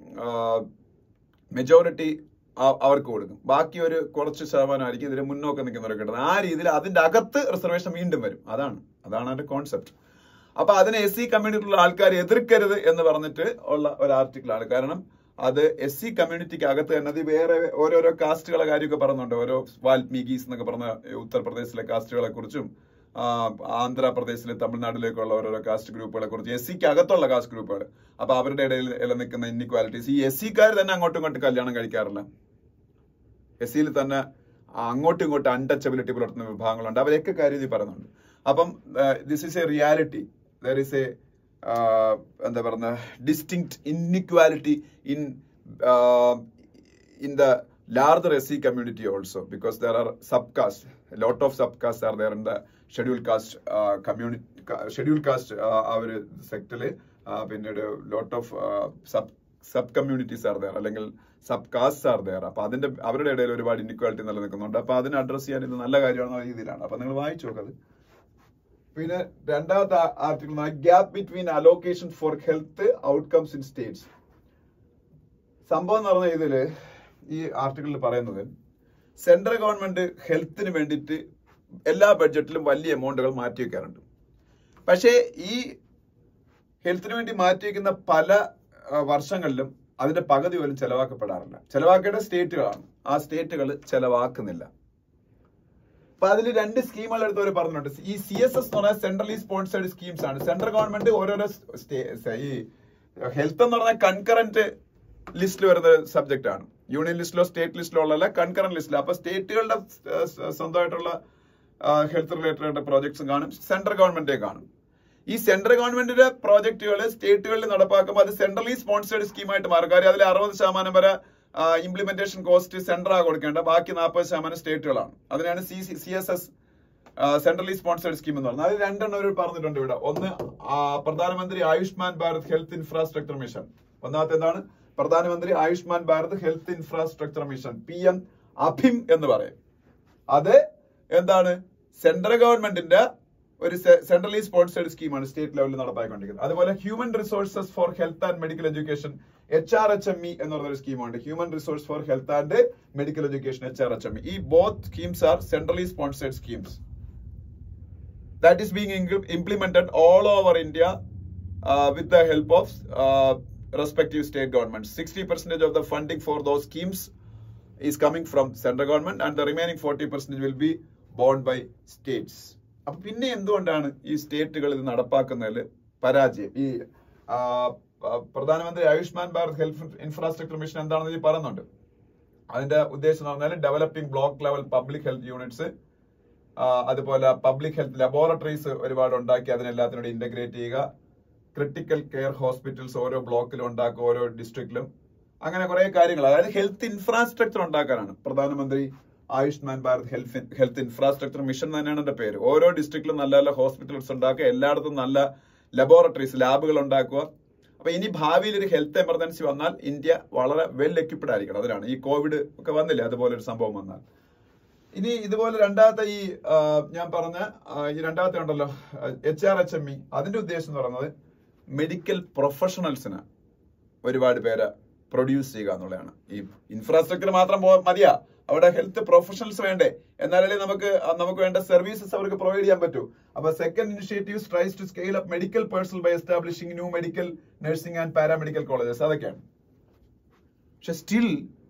മെജോറിറ്റി അവർക്ക് കൊടുക്കും ബാക്കി ഒരു കുറച്ച് ശതമാനമായിരിക്കും ഇതിന് മുന്നോക്കം നിൽക്കുന്നവർക്ക് കിട്ടുന്നത് ആ രീതിയിൽ അതിന്റെ അകത്ത് റിസർവേഷൻ വീണ്ടും വരും അതാണ് അതാണ് അതിന്റെ കോൺസെപ്റ്റ് അപ്പൊ അതിനെ എസ് സി കമ്മ്യൂണിറ്റിയിലുള്ള ആൾക്കാർ എതിർക്കരുത് എന്ന് പറഞ്ഞിട്ട് ഉള്ള ഒരു ആർട്ടിക്കിളാണ് കാരണം അത് എസ് സി കമ്മ്യൂണിറ്റിക്ക് അകത്ത് തന്നെ അത് വേറെ ഓരോരോ കാസ്റ്റുകളെ കാര്യമൊക്കെ പറയുന്നുണ്ട് ഓരോ വാൽമീകീസ് എന്നൊക്കെ പറഞ്ഞ ഉത്തർപ്രദേശിലെ കാസ്റ്റുകളെ കുറിച്ചും ആന്ധ്രാപ്രദേശിലെ തമിഴ്നാട്ടിലേക്കുള്ള ഓരോരോ കാസ്റ്റ് ഗ്രൂപ്പുകളെ കുറിച്ച് എസ് സിക്ക് അകത്തുള്ള കാസ്റ്റ് ഗ്രൂപ്പുകൾ അപ്പൊ അവരുടെ ഇടയിൽ നിലനിൽക്കുന്ന ഇന്നിക്വാലിറ്റീസ് ഈ എസ് സിക്കാർ തന്നെ അങ്ങോട്ടും ഇങ്ങോട്ടും കല്യാണം കഴിക്കാറില്ല എസ് സിയിൽ തന്നെ അങ്ങോട്ടും ഇങ്ങോട്ടും അൺടച്ചബിലിറ്റി പുലർത്തുന്ന വിഭാഗങ്ങളുണ്ട് അവരെയൊക്കെ കാര്യം ഇത് പറയുന്നുണ്ട് അപ്പം this is a reality there is a എന്താ പറയുന്ന distinct inequality in in the larger S C community also because there are sub caste lot of sub caste are there in the schedule caste community schedule caste uh ഒരു സെക്ടറിൽ പിന്നീട് lot of sub sub communities are there അല്ലെങ്കിൽ sub caste are there അപ്പൊ അതിന്റെ അവരുടെ ഇടയിൽ ഒരുപാട് inequality നിലനിൽക്കുന്നുണ്ട് അപ്പൊ അതിനെ അഡ്രസ് ചെയ്യാൻ ഇത് നല്ല കാര്യമാണെന്ന രീതിയിലാണ് അപ്പൊ നിങ്ങൾ വായിച്ചു നോക്കത് പിന്നെ രണ്ടാമത്തെ article gap between allocation for health outcomes in states സംഭവം എന്ന് പറഞ്ഞ ഇതില് ഈ ആർട്ടിക്കിളിൽ പറയുന്നത് സെൻട്രൽ ഗവൺമെന്റ് ഹെൽത്തിന് വേണ്ടിയിട്ട് എല്ലാ ബഡ്ജറ്റിലും വലിയ എമൗണ്ടുകൾ മാറ്റി വെക്കാറുണ്ട് പക്ഷേ ഈ ഹെൽത്തിന് വേണ്ടി മാറ്റി വെക്കുന്ന പല വർഷങ്ങളിലും അതിന്റെ പകുതി പോലും ചെലവാക്കപ്പെടാറില്ല ചെലവാക്കേണ്ട സ്റ്റേറ്റുകളാണ് ആ സ്റ്റേറ്റുകൾ ചെലവാക്കുന്നില്ല അപ്പൊ അതിൽ രണ്ട് സ്കീമുകൾ എടുത്തവർ പറഞ്ഞിട്ടുണ്ട് ഈ സി എസ് എസ് എന്ന് പറഞ്ഞാൽ സെൻട്രലി സ്പോൺസേഡ് സ്കീംസ് ആണ് സെൻട്രൽ ഗവൺമെന്റ് ഓരോരോ ഈ ഹെൽത്ത് എന്ന് പറഞ്ഞാൽ കൺകറന്റ് ലിസ്റ്റിൽ വരുന്ന സബ്ജക്റ്റ് ആണ് യൂണിയൻ ലിസ്റ്റിലോ സ്റ്റേറ്റ് ലിസ്റ്റിലോ ഉള്ള കൺകറന്റ് ലിസ്റ്റിലോ അപ്പൊ സ്റ്റേറ്റുകളുടെ സ്വന്തമായിട്ടുള്ള ഹെൽത്ത് റിലേറ്റഡ് പ്രോജക്ട്സും കാണും സെൻട്രൽ ഗവൺമെന്റേ കാണും ഈ സെൻട്രൽ ഗവൺമെന്റിന്റെ പ്രോജക്റ്റുകൾ സ്റ്റേറ്റുകളിൽ നടപ്പാക്കുമ്പോൾ അത് സെൻട്രലി സ്പോൺസേഡ് സ്കീമായിട്ട് മാറും കാര്യം അതിൽ അറുപത് ശതമാനം വരെ ഇംപ്ലിമെന്റേഷൻ കോസ്റ്റ് സെൻട്രൽ കൊടുക്കേണ്ട ബാക്കി നാൽപ്പത് ശതമാനം സ്റ്റേറ്റുകളാണ് അതിനാണ് C C S S centrally sponsored scheme എന്ന് പറയുന്നത് അത് രണ്ടെണ്ണം അവർ പറഞ്ഞിട്ടുണ്ട് ഇവിടെ ഒന്ന് Pradhan Mantri Ayushman Bharat health infrastructure mission ഒന്നാമത്തെ എന്താണ് Pradhan Mantri Ayushman Bharat health infrastructure mission P M അഭിം എന്ന് പറയും അത് എന്താണ് സെൻട്രൽ ഗവൺമെന്റിന്റെ ഒരു സെൻട്രലി സ്പോൺസേഡ് സ്കീമാണ് സ്റ്റേറ്റ് ലെവലിൽ നടപ്പാക്കിക്കൊണ്ടിരിക്കുന്നത് അതുപോലെ human resources for health and medical education H R H M E എന്ന് പറഞ്ഞ ഒരു സ്കീമുണ്ട് human resource for health and medical education H R H M E ഈ both schemes are centrally sponsored schemes that is being implemented all over India uh, with the help of uh, respective state governments. 60% of the funding for those schemes is coming from central government and the remaining 40% will be borne by states. അപ്പൊ പിന്നെ എന്തുകൊണ്ടാണ് ഈ സ്റ്റേറ്റുകൾ ഇത് നടപ്പാക്കുന്നതിൽ പരാജയം ഈ Pradhan Mantri Ayushman Bharat health infrastructure mission എന്താണെന്ന് ഈ പറയുന്നുണ്ട് അതിന്റെ ഉദ്ദേശം എന്ന് പറഞ്ഞാൽ developing block level public health units അതുപോലെ പബ്ലിക് ഹെൽത്ത് ലബോറട്ടറീസ് ഒരുപാട് ഉണ്ടാക്കി അതിനെല്ലാത്തിനോട് ഇന്റഗ്രേറ്റ് ചെയ്യുക ക്രിട്ടിക്കൽ കെയർ ഹോസ്പിറ്റൽസ് ഓരോ ബ്ലോക്കിലും ഉണ്ടാക്കുക ഓരോ ഡിസ്ട്രിക്റ്റിലും അങ്ങനെ കുറെ കാര്യങ്ങൾ അതായത് ഹെൽത്ത് ഇൻഫ്രാസ്ട്രക്ചർ ഉണ്ടാക്കാനാണ് Pradhan Mantri Ayushman Bharat health health infrastructure mission തന്നെയാണ് എന്റെ പേര് ഓരോ ഡിസ്ട്രിക്റ്റിലും നല്ല നല്ല ഹോസ്പിറ്റൽസ് ഉണ്ടാക്കുക എല്ലായിടത്തും നല്ല ലബോറട്ടറീസ് ലാബുകൾ ഉണ്ടാക്കുക അപ്പൊ ഇനി ഭാവിയിൽ ഒരു ഹെൽത്ത് എമർജൻസി വന്നാൽ ഇന്ത്യ വളരെ വെൽ എക്യുപ്ഡ് ആയിരിക്കണം അതിനാണ് ഈ കോവിഡ് ഒക്കെ വന്നില്ലേ അതുപോലെ ഒരു സംഭവം വന്നാൽ ഇനി ഇതുപോലെ രണ്ടാമത്തെ ഈ ഞാൻ പറഞ്ഞ ഈ രണ്ടാമത്തെ ഉണ്ടല്ലോ H R H M E അതിന്റെ ഉദ്ദേശം എന്ന് പറയുന്നത് മെഡിക്കൽ പ്രൊഫഷണൽസിന് ഒരുപാട് പേരെ പ്രൊഡ്യൂസ് ചെയ്യുക എന്നുള്ളതാണ് ഈ ഇൻഫ്രാസ്ട്രക്ചർ മാത്രം മതിയാ അവിടെ ഹെൽത്ത് പ്രൊഫഷണൽസ് വേണ്ടേ എന്നാലല്ലേ നമുക്ക് നമുക്ക് വേണ്ട സർവീസസ് അവർക്ക് പ്രൊവൈഡ് ചെയ്യാൻ പറ്റൂ അപ്പൊ second initiative tries to scale up medical personnel by establishing new medical nursing and paramedical colleges അതൊക്കെയാണ് പക്ഷെ സ്റ്റിൽ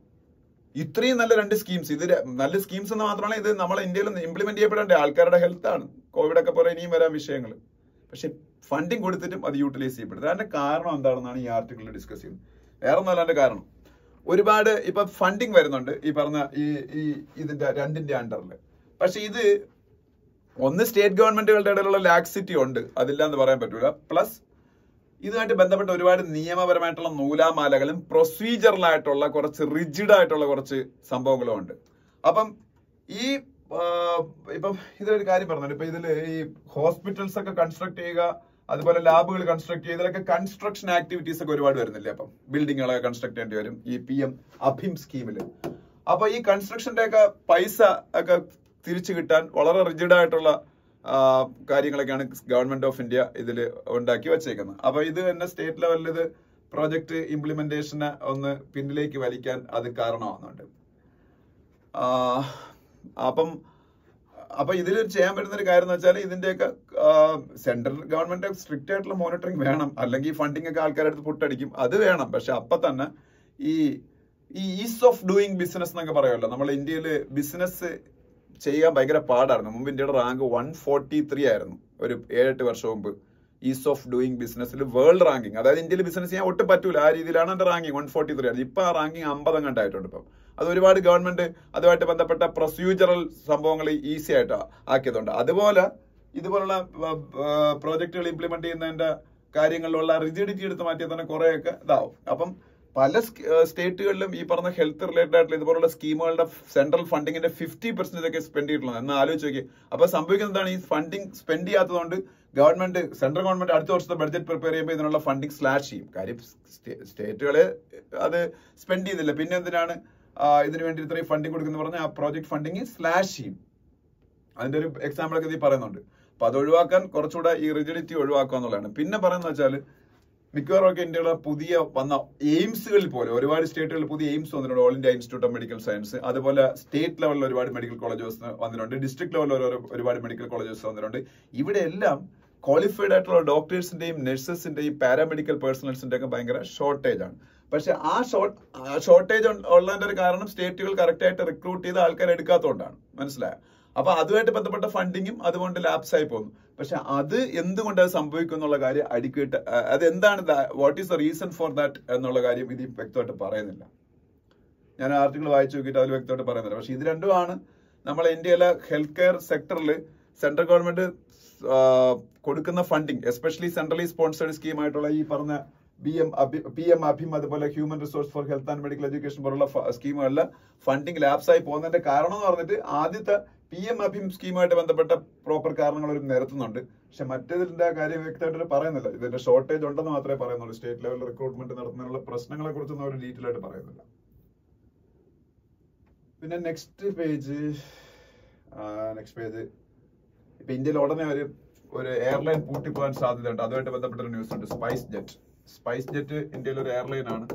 ഇത്രയും നല്ല രണ്ട് സ്കീംസ് ഇത് നല്ല സ്കീംസ് എന്ന് മാത്രമല്ല ഇത് നമ്മളെ ഇന്ത്യയിൽ ഇംപ്ലിമെന്റ് ചെയ്യപ്പെടേണ്ട ആൾക്കാരുടെ ഹെൽത്ത് ആണ് കോവിഡ് ഒക്കെ പോലെ ഇനിയും വരാൻ വിഷയങ്ങൾ പക്ഷെ ഫണ്ടിങ് കൊടുത്തിട്ടും അത് യൂട്ടിലൈസ് ചെയ്യപ്പെടുന്നത് അതിന്റെ കാരണം എന്താണെന്നാണ് ഈ ആർട്ടിക്കിളിൽ ഡിസ്കസ് ചെയ്യുന്നത് വേറെ ഒന്നല്ല അതിന്റെ കാരണം ഒരുപാട് ഇപ്പൊ ഫണ്ടിങ് വരുന്നുണ്ട് ഈ പറഞ്ഞ ഈ ഈ ഇതിന്റെ രണ്ടിന്റെ അണ്ടറിൽ പക്ഷെ ഇത് ഒന്ന് സ്റ്റേറ്റ് ഗവൺമെന്റുകളുടെ ഇടയിലുള്ള ലാക്സിറ്റി ഉണ്ട് അതില്ല എന്ന് പറയാൻ പറ്റൂല പ്ലസ് ഇതുമായിട്ട് ബന്ധപ്പെട്ട ഒരുപാട് നിയമപരമായിട്ടുള്ള നൂലാമാലകളും പ്രൊസീജിയറലായിട്ടുള്ള കുറച്ച് റിജിഡ് ആയിട്ടുള്ള കുറച്ച് സംഭവങ്ങളും ഉണ്ട് അപ്പം ഈ ഇപ്പം ഇതൊരു കാര്യം പറഞ്ഞിട്ട് ഇപ്പൊ ഇതില് ഈ ഹോസ്പിറ്റൽസ് ഒക്കെ കൺസ്ട്രക്ട് ചെയ്യുക അതുപോലെ ലാബുകൾ കൺസ്ട്രക്ട് ചെയ്യുക ഇതിലൊക്കെ കൺസ്ട്രക്ഷൻ ആക്ടിവിറ്റീസ് ഒക്കെ ഒരുപാട് വരുന്നില്ലേ അപ്പം ബിൽഡിങ്ങുകളൊക്കെ കൺസ്ട്രക്ട് ചെയ്യേണ്ടി വരും ഈ പി എം അഭിം സ്കീമിൽ അപ്പൊ ഈ കൺസ്ട്രക്ഷന്റെ ഒക്കെ പൈസ ഒക്കെ തിരിച്ചു കിട്ടാൻ വളരെ റിജിഡ് ആയിട്ടുള്ള കാര്യങ്ങളൊക്കെയാണ് ഗവൺമെന്റ് ഓഫ് ഇന്ത്യ ഇതിൽ ഉണ്ടാക്കി വെച്ചേക്കുന്നത് അപ്പൊ ഇത് തന്നെ സ്റ്റേറ്റ് ലെവലിൽ ഇത് പ്രോജക്ട് ഇംപ്ലിമെന്റേഷന് ഒന്ന് പിന്നിലേക്ക് വലിക്കാൻ അത് കാരണമാകുന്നുണ്ട് അപ്പം അപ്പൊ ഇതിൽ ചെയ്യാൻ പറ്റുന്ന ഒരു കാര്യം എന്ന് വെച്ചാൽ ഇതിന്റെയൊക്കെ സെൻട്രൽ ഗവൺമെന്റ് സ്ട്രിക്റ്റ് ആയിട്ടുള്ള മോണിറ്ററിംഗ് വേണം അല്ലെങ്കിൽ ഫണ്ടിങ് ഒക്കെ ആൾക്കാരുടെ അടുത്ത് പുട്ടടിക്കും അത് വേണം പക്ഷെ അപ്പൊ തന്നെ ഈ ഈ ഈസ് ഓഫ് ഡൂയിങ് ബിസിനസ് എന്നൊക്കെ പറയുമല്ലോ നമ്മൾ ഇന്ത്യയിൽ ബിസിനസ് ചെയ്യാൻ ഭയങ്കര പാടായിരുന്നു മുമ്പ് ഇന്ത്യയുടെ റാങ്ക് വൺ ഫോർട്ടി ത്രീ ആയിരുന്നു ഒരു ഏഴെട്ട് വർഷം മുമ്പ് ഈസ് ഓഫ് ഡൂയിങ് ബിസിനസ്സിൽ വേൾഡ് റാങ്കിങ് അതായത് ഇന്ത്യയിൽ ബിസിനസ് ചെയ്യാൻ ഒട്ടും പറ്റൂല ആ രീതിയിലാണ് എന്റെ റാങ്കിങ് വൺ ഫോർട്ടി ത്രീ ആയിരുന്നു ഇപ്പൊ ആ റാങ്കിങ് അമ്പത് കണ്ടായിട്ടുണ്ട് ഇപ്പം അത് ഒരുപാട് ഗവൺമെന്റ് അതുമായിട്ട് ബന്ധപ്പെട്ട പ്രൊസീജറൽ സംഭവങ്ങൾ ഈസി ആയിട്ട് ആക്കിയതുണ്ട് അതുപോലെ ഇതുപോലുള്ള പ്രോജക്റ്റുകൾ ഇംപ്ലിമെന്റ് ചെയ്യുന്നതിന്റെ കാര്യങ്ങളിലുള്ള റിജിഡിറ്റി എടുത്ത് മാറ്റിയാൽ തന്നെ കുറെയൊക്കെ ഇതാവും അപ്പം പല സ്റ്റേറ്റുകളിലും ഈ പറഞ്ഞ ഹെൽത്ത് റിലേറ്റഡ് ആയിട്ടുള്ള ഇതുപോലുള്ള സ്കീമുകളുടെ സെൻട്രൽ ഫണ്ടിങ്ങിന്റെ ഫിഫ്റ്റി പെർസെന്റേജ് ഒക്കെ സ്പെൻഡ് ചെയ്തിട്ടുള്ളത് എന്ന് ആലോചിച്ച് നോക്കി അപ്പൊ സംഭവിക്കുന്നത് എന്താണ് ഈ ഫണ്ടിങ് സ്പെൻഡ് ചെയ്യാത്തതുകൊണ്ട് ഗവൺമെന്റ് സെൻട്രൽ ഗവൺമെന്റ് അടുത്ത വർഷത്തെ ബഡ്ജറ്റ് പ്രിപ്പയർ ചെയ്യുമ്പോൾ ഇതിനുള്ള ഫണ്ടിങ് സ്ലാഷ് ചെയ്യും കാര്യം സ്റ്റേറ്റുകള് അത് സ്പെൻഡ് ചെയ്യുന്നില്ല പിന്നെ എന്തിനാണ് ആ, ഇതിനു വേണ്ടി ഇത്രയും ഫണ്ടിങ് കൊടുക്കുന്ന പറഞ്ഞാൽ ആ പ്രോജക്ട് ഫണ്ടിങ് സ്ലാഷ് ചെയ്യും അതിന്റെ ഒരു എക്സാമ്പിൾ ഒക്കെ ഇതിൽ പറയുന്നുണ്ട് അപ്പൊ അത് ഒഴിവാക്കാൻ കുറച്ചുകൂടെ ഈ റിജിഡിറ്റി ഒഴിവാക്കുക എന്നുള്ളതാണ് പിന്നെ പറയുന്നത് വെച്ചാൽ മിക്കവാറും ഒക്കെ ഇന്ത്യയിലെ പുതിയ വന്ന എയിംസുകളിൽ പോലെ ഒരുപാട് സ്റ്റേറ്റുകളിൽ പുതിയ എയിംസ് വന്നിട്ടുണ്ട് all India institute of medical science അതുപോലെ സ്റ്റേറ്റ് ലെവലിൽ ഒരുപാട് മെഡിക്കൽ കോളേജസ് വന്നിട്ടുണ്ട് ഡിസ്ട്രിക്ട് ലെവലിൽ ഒരു- ഒരുപാട് മെഡിക്കൽ കോളേജസ് വന്നിട്ടുണ്ട് ഇവിടെ എല്ലാം ക്വാളിഫൈഡ് ആയിട്ടുള്ള ഡോക്ടേഴ്സിന്റെയും നഴ്സസിന്റെയും പാരാമെഡിക്കൽ പേഴ്സണൽസിന്റെ ഒക്കെ ഭയങ്കര ഷോർട്ടേജ് ആണ് പക്ഷെ ആ ഷോർട്ട് ഷോർട്ടേജ് ഉള്ളതിന്റെ ഒരു കാരണം സ്റ്റേറ്റുകൾ കറക്റ്റ് ആയിട്ട് റിക്രൂട്ട് ചെയ്ത് ആൾക്കാർ എടുക്കാത്തതുകൊണ്ടാണ് മനസ്സിലായോ അപ്പൊ അതുമായിട്ട് ബന്ധപ്പെട്ട ഫണ്ടിങ്ങും അതുകൊണ്ട് ലാപ്സ് ആയി പോകുന്നു പക്ഷെ അത് എന്തുകൊണ്ട് അത് സംഭവിക്കും എന്നുള്ള കാര്യം അടിക്കിട്ട് അത് എന്താണ് what is the reason for that എന്നുള്ള കാര്യം ഇത് വ്യക്തമായിട്ട് പറയുന്നില്ല ഞാൻ ആർട്ടിക്കിൾ വായിച്ചു നോക്കിയിട്ട് അതിൽ വ്യക്തമായിട്ട് പറയുന്നില്ല പക്ഷെ ഇത് രണ്ടുമാണ് നമ്മളെ ഇന്ത്യയിലെ ഹെൽത്ത് കെയർ സെക്ടറിൽ സെൻട്രൽ ഗവൺമെന്റ് കൊടുക്കുന്ന funding especially centrally sponsored scheme ആയിട്ടുള്ള ഈ പറഞ്ഞ ബി എം പി എം അഭിം അതുപോലെ human resource for health and medical education പോലുള്ള സ്കീമുകളിൽ ഫണ്ടിങ് ലാപ്സ് ആയി പോകുന്നതിന്റെ കാരണം എന്ന് പറഞ്ഞിട്ട് ആദ്യത്തെ പി എം അഭിം സ്കീമുമായിട്ട് ബന്ധപ്പെട്ട പ്രോപ്പർ കാരണങ്ങൾ ഒരു നിരത്തുന്നുണ്ട് പക്ഷെ മറ്റേതിന്റെ കാര്യം വ്യക്തമായിട്ട് പറയുന്നില്ല ഇതിന്റെ ഷോർട്ടേജ് ഉണ്ടെന്ന് മാത്രമേ പറയുന്നുള്ളൂ സ്റ്റേറ്റ് ലെവലിൽ റിക്രൂട്ട്മെന്റ് നടത്തുന്നതിനുള്ള പ്രശ്നങ്ങളെ കുറിച്ചൊന്നും അവർ ഡീറ്റെയിൽ ആയിട്ട് പറയുന്നില്ല പിന്നെ നെക്സ്റ്റ് പേജ് നെക്സ്റ്റ് പേജ് ഇപ്പൊ ഇന്ത്യയിൽ ഉടനെ ഒരു ഒരു എയർലൈൻ പൂട്ടിപ്പോകാൻ സാധ്യതയുണ്ട് അതുമായിട്ട് ബന്ധപ്പെട്ട ഒരു ന്യൂസ് ഉണ്ട് സ്പൈസ് ജെറ്റ് സ്പൈസ് ജെറ്റ് ഇന്ത്യയിൽ ഒരു എയർലൈൻ ആണ്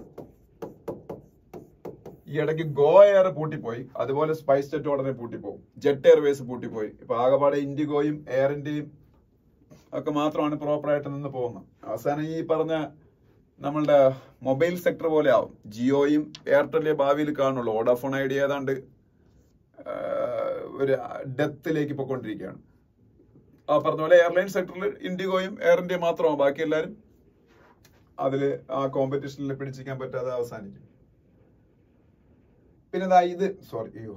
ഈ ഇടയ്ക്ക് ഗോ എയർ പൂട്ടിപ്പോയി അതുപോലെ സ്പൈസ് ജെറ്റ് ഉടനെ പൂട്ടിപ്പോകും ജെറ്റ് എയർവേസ് പൂട്ടിപ്പോയി ഇപ്പൊ ആകെപ്പാടെ ഇൻഡിഗോയും എയർ ഇന്ത്യയും ഒക്കെ മാത്രമാണ് പ്രോപ്പർ ആയിട്ട് നിന്ന് പോകുന്നത് അവസാനം ഈ പറഞ്ഞ നമ്മളുടെ മൊബൈൽ സെക്ടർ പോലെ ആവും ജിയോയും എയർടെല്ലേ ഭാവിയിൽ കാണുള്ളൂ വോഡാഫോൺ ഐഡിയ ഏതാണ്ട് ആഹ്, ഒരു ഡെത്തിലേക്ക് പോയിക്കൊണ്ടിരിക്കുകയാണ് ആ പറഞ്ഞ പോലെ എയർലൈൻ സെക്ടറിൽ ഇൻഡിഗോയും എയർ ഇന്ത്യ മാത്രമാവും ബാക്കി എല്ലാവരും അതിൽ ആ കോമ്പറ്റീഷനിൽ പിടിച്ചിരിക്കാൻ പറ്റാതെ അവസാനിക്കും പിന്നെ ദാ ഇത് സോറി അയ്യോ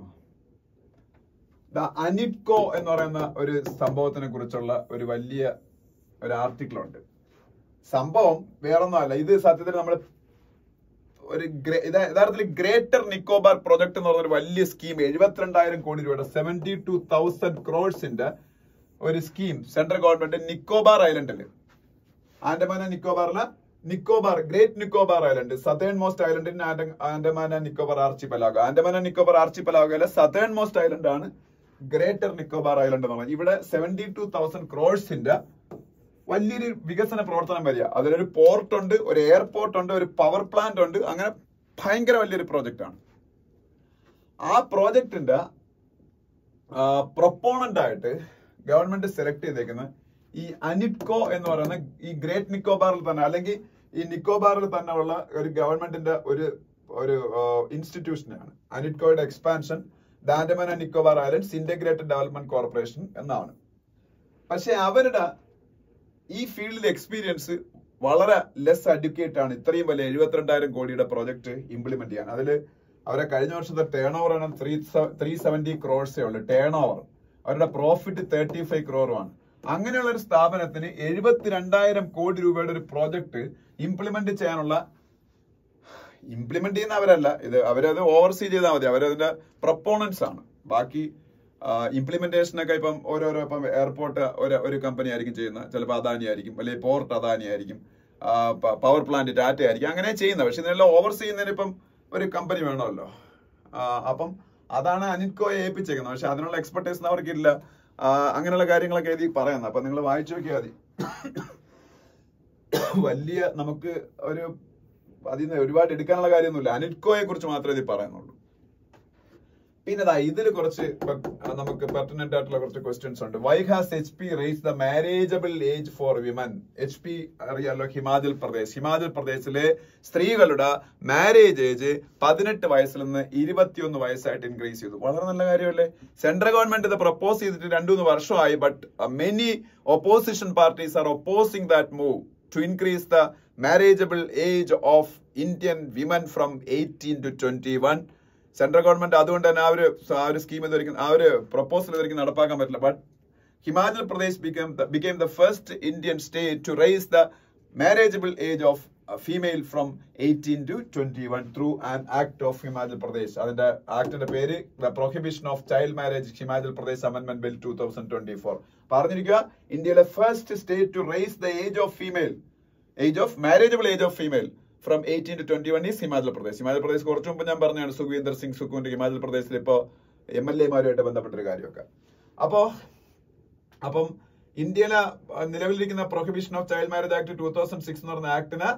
ദ അനിറ്റ്കോ എന്ന് പറയുന്ന ഒരു സംഭവത്തിനെ കുറിച്ചുള്ള ഒരു വലിയ ഒരു ആർട്ടിക്കിൾ ഉണ്ട് സംഭവം വേറൊന്നുമല്ല ഇത് സത്യത്തിൽ നമ്മൾ ഒരു ഗ്രേ- ഇത് യഥാർത്ഥത്തിൽ ഗ്രേറ്റർ നിക്കോബാർ പ്രൊജക്ട് എന്ന് പറഞ്ഞ ഒരു വലിയ സ്കീം എഴുപത്തിരണ്ടായിരം കോടി രൂപയുടെ സെവന്റി ടു തൗസൻഡ് ക്രോഡ്സിന്റെ ഒരു സ്കീം സെൻട്രൽ ഗവൺമെന്റ് നിക്കോബാർ ഐലൻഡിൽ ആൻഡമാൻ ആൻഡ് നിക്കോബാറിലെ Nicobar great Nicobar island southern most island in Andaman and Nicobar archipelago Andaman and Nicobar ആർച്ചിപ്പലാഗോയിലെ സതേൺ മോസ്റ്റ് ഐലൻഡ് ആണ് ഗ്രേറ്റർ നിക്കോബാർ ഐലൻഡ് എന്ന് പറയുന്നത് ഇവിടെ സെവന്റി ടു തൗസൻഡ് ക്രോഡ്സിന്റെ വലിയൊരു വികസന പ്രവർത്തനം വരിക അതിലൊരു പോർട്ട് ഉണ്ട് ഒരു എയർപോർട്ട് ഉണ്ട് ഒരു പവർ പ്ലാന്റ് ഉണ്ട് അങ്ങനെ ഭയങ്കര വലിയൊരു പ്രോജക്റ്റ് ആണ് ആ പ്രോജക്റ്റിന്റെ പ്രൊപ്പോണന്റ് ആയിട്ട് ഗവൺമെന്റ് സെലക്ട് ചെയ്തേക്കുന്നത് ഈ അനിറ്റ്കോ എന്ന് പറയുന്ന ഈ ഗ്രേറ്റ് നിക്കോബാറിൽ തന്നെ അല്ലെങ്കിൽ ഈ നിക്കോബാറിൽ തന്നെ ഉള്ള ഒരു ഗവൺമെന്റിന്റെ ഒരു ഒരു ഇൻസ്റ്റിറ്റ്യൂഷനാണ് അനിറ്റ്കോയുടെ expansion ദാൻഡമാൻ and Nicobar islands integrated development corporation എന്നാണ് പക്ഷെ അവരുടെ ഈ ഫീൽഡിൽ എക്സ്പീരിയൻസ് വളരെ ലെസ് അഡ്യൂക്കേറ്റ് ആണ് ഇത്രയും വലിയ എഴുപത്തിരണ്ടായിരം കോടിയുടെ പ്രോജക്റ്റ് ഇംപ്ലിമെന്റ് ചെയ്യാൻ അതിൽ അവരെ കഴിഞ്ഞ വർഷത്തെ ടേൺ ഓവർ ആണ് ത്രീ ത്രീ സെവന്റി ക്രോഡ്സേ ഉള്ളൂ ടേൺ ഓവർ അവരുടെ പ്രോഫിറ്റ് തേർട്ടി ഫൈവ് ക്രോറുമാണ് അങ്ങനെയുള്ള ഒരു സ്ഥാപനത്തിന് എഴുപത്തിരണ്ടായിരം കോടി രൂപയുടെ ഒരു പ്രോജക്റ്റ് ഇംപ്ലിമെന്റ് ചെയ്യാനുള്ള ഇംപ്ലിമെന്റ് ചെയ്യുന്ന അവരല്ല ഇത് അവരത് ഓവർസീ ചെയ്താൽ മതി അവരതിന്റെ പ്രൊപ്പോണൻസ് ആണ് ബാക്കി ഇംപ്ലിമെന്റേഷൻ ഒക്കെ ഇപ്പം ഓരോരോ ഇപ്പം എയർപോർട്ട് ഒരു ഒരു കമ്പനി ആയിരിക്കും ചെയ്യുന്നത് ചിലപ്പോൾ അദാനി ആയിരിക്കും അല്ലെങ്കിൽ പോർട്ട് അദാനി ആയിരിക്കും പവർ പ്ലാന്റ് ടാറ്റ ആയിരിക്കും അങ്ങനെ ചെയ്യുന്നത് പക്ഷെ ഇതിനെല്ലാം ഓവർസീ ചെയ്യുന്നതിന് ഇപ്പം ഒരു കമ്പനി വേണമല്ലോ ആ, അപ്പം അതാണ് അനിറ്റ്കോയെ ഏൽപ്പിച്ചേക്കുന്നത് പക്ഷെ അതിനുള്ള എക്സ്പെർട്ടേഷൻ അവർക്കില്ല ആ, അങ്ങനെയുള്ള കാര്യങ്ങളൊക്കെ എഴുതി പറയുന്നത് അപ്പൊ നിങ്ങൾ വായിച്ചു നോക്കിയാൽ മതി വലിയ നമുക്ക് ഒരു അതിൽ നിന്ന് ഒരുപാട് എടുക്കാനുള്ള കാര്യമൊന്നുമില്ല അനിറ്റ്കോയെ കുറിച്ച് മാത്രമേ ഇതിൽ പറയുന്നുള്ളൂ പിന്നെ ദാ ഇതിൽ കുറച്ച് പെ- നമുക്ക് പെർട്ടനന്റ് ആയിട്ടുള്ള കുറച്ച് ക്വസ്റ്റ്യൻസ് ഉണ്ട് why has H P raise the marriageable age for women H P അറിയാലോ ഹിമാചൽ പ്രദേശ് ഹിമാചൽ പ്രദേശിലെ സ്ത്രീകളുടെ മാരേജ് ഏജ് പതിനെട്ട് വയസ്സിൽ നിന്ന് ഇരുപത്തിയൊന്ന് വയസ്സായിട്ട് ഇൻക്രീസ് ചെയ്തു വളരെ നല്ല കാര്യമല്ലേ സെൻട്രൽ ഗവൺമെന്റ് ഇത് പ്രപ്പോസ് ചെയ്തിട്ട് രണ്ടു മൂന്ന് വർഷമായി but many opposition parties are opposing that move to increase the marriageable age of Indian women from eighteen to twenty one central government അതുകൊണ്ട് തന്നെ ആ ഒരു ആ ഒരു സ്കീം ഇതുവരെയും ആ ഒരു പ്രപ്പോസൽ ഇതുവരെയും നടപ്പാക്കാൻ പറ്റില്ല but Himachal Pradesh became the, became the first Indian state to raise the marriageable age of a female from 18 to 21 through an act of Himachal Pradesh. അതിന്റെ ആക്ടിന്റെ പേര് the prohibition of child marriage Himachal Pradesh amendment bill two thousand twenty four പറഞ്ഞിരിക്കുക ഇന്ത്യയിലെ first state to raise the age of female age of marriageable age of female from eighteen to twenty one is Himachal Pradesh Himachal Pradesh കുറച്ചു മുമ്പ് ഞാൻ പറഞ്ഞാണ് സുഖ്വീന്ദർ സിംഗ് സുഖുവിന്റെ ഹിമാചൽ പ്രദേശിൽ ഇപ്പോ M L എമാരുമായിട്ട് ബന്ധപ്പെട്ടൊരു കാര്യമൊക്കെ അപ്പോ അപ്പം ഇന്ത്യയിലെ അഹ്, നിലവിലിരിക്കുന്ന prohibition of child marriage act two thousand six എന്ന് പറയുന്ന ആക്ടിന്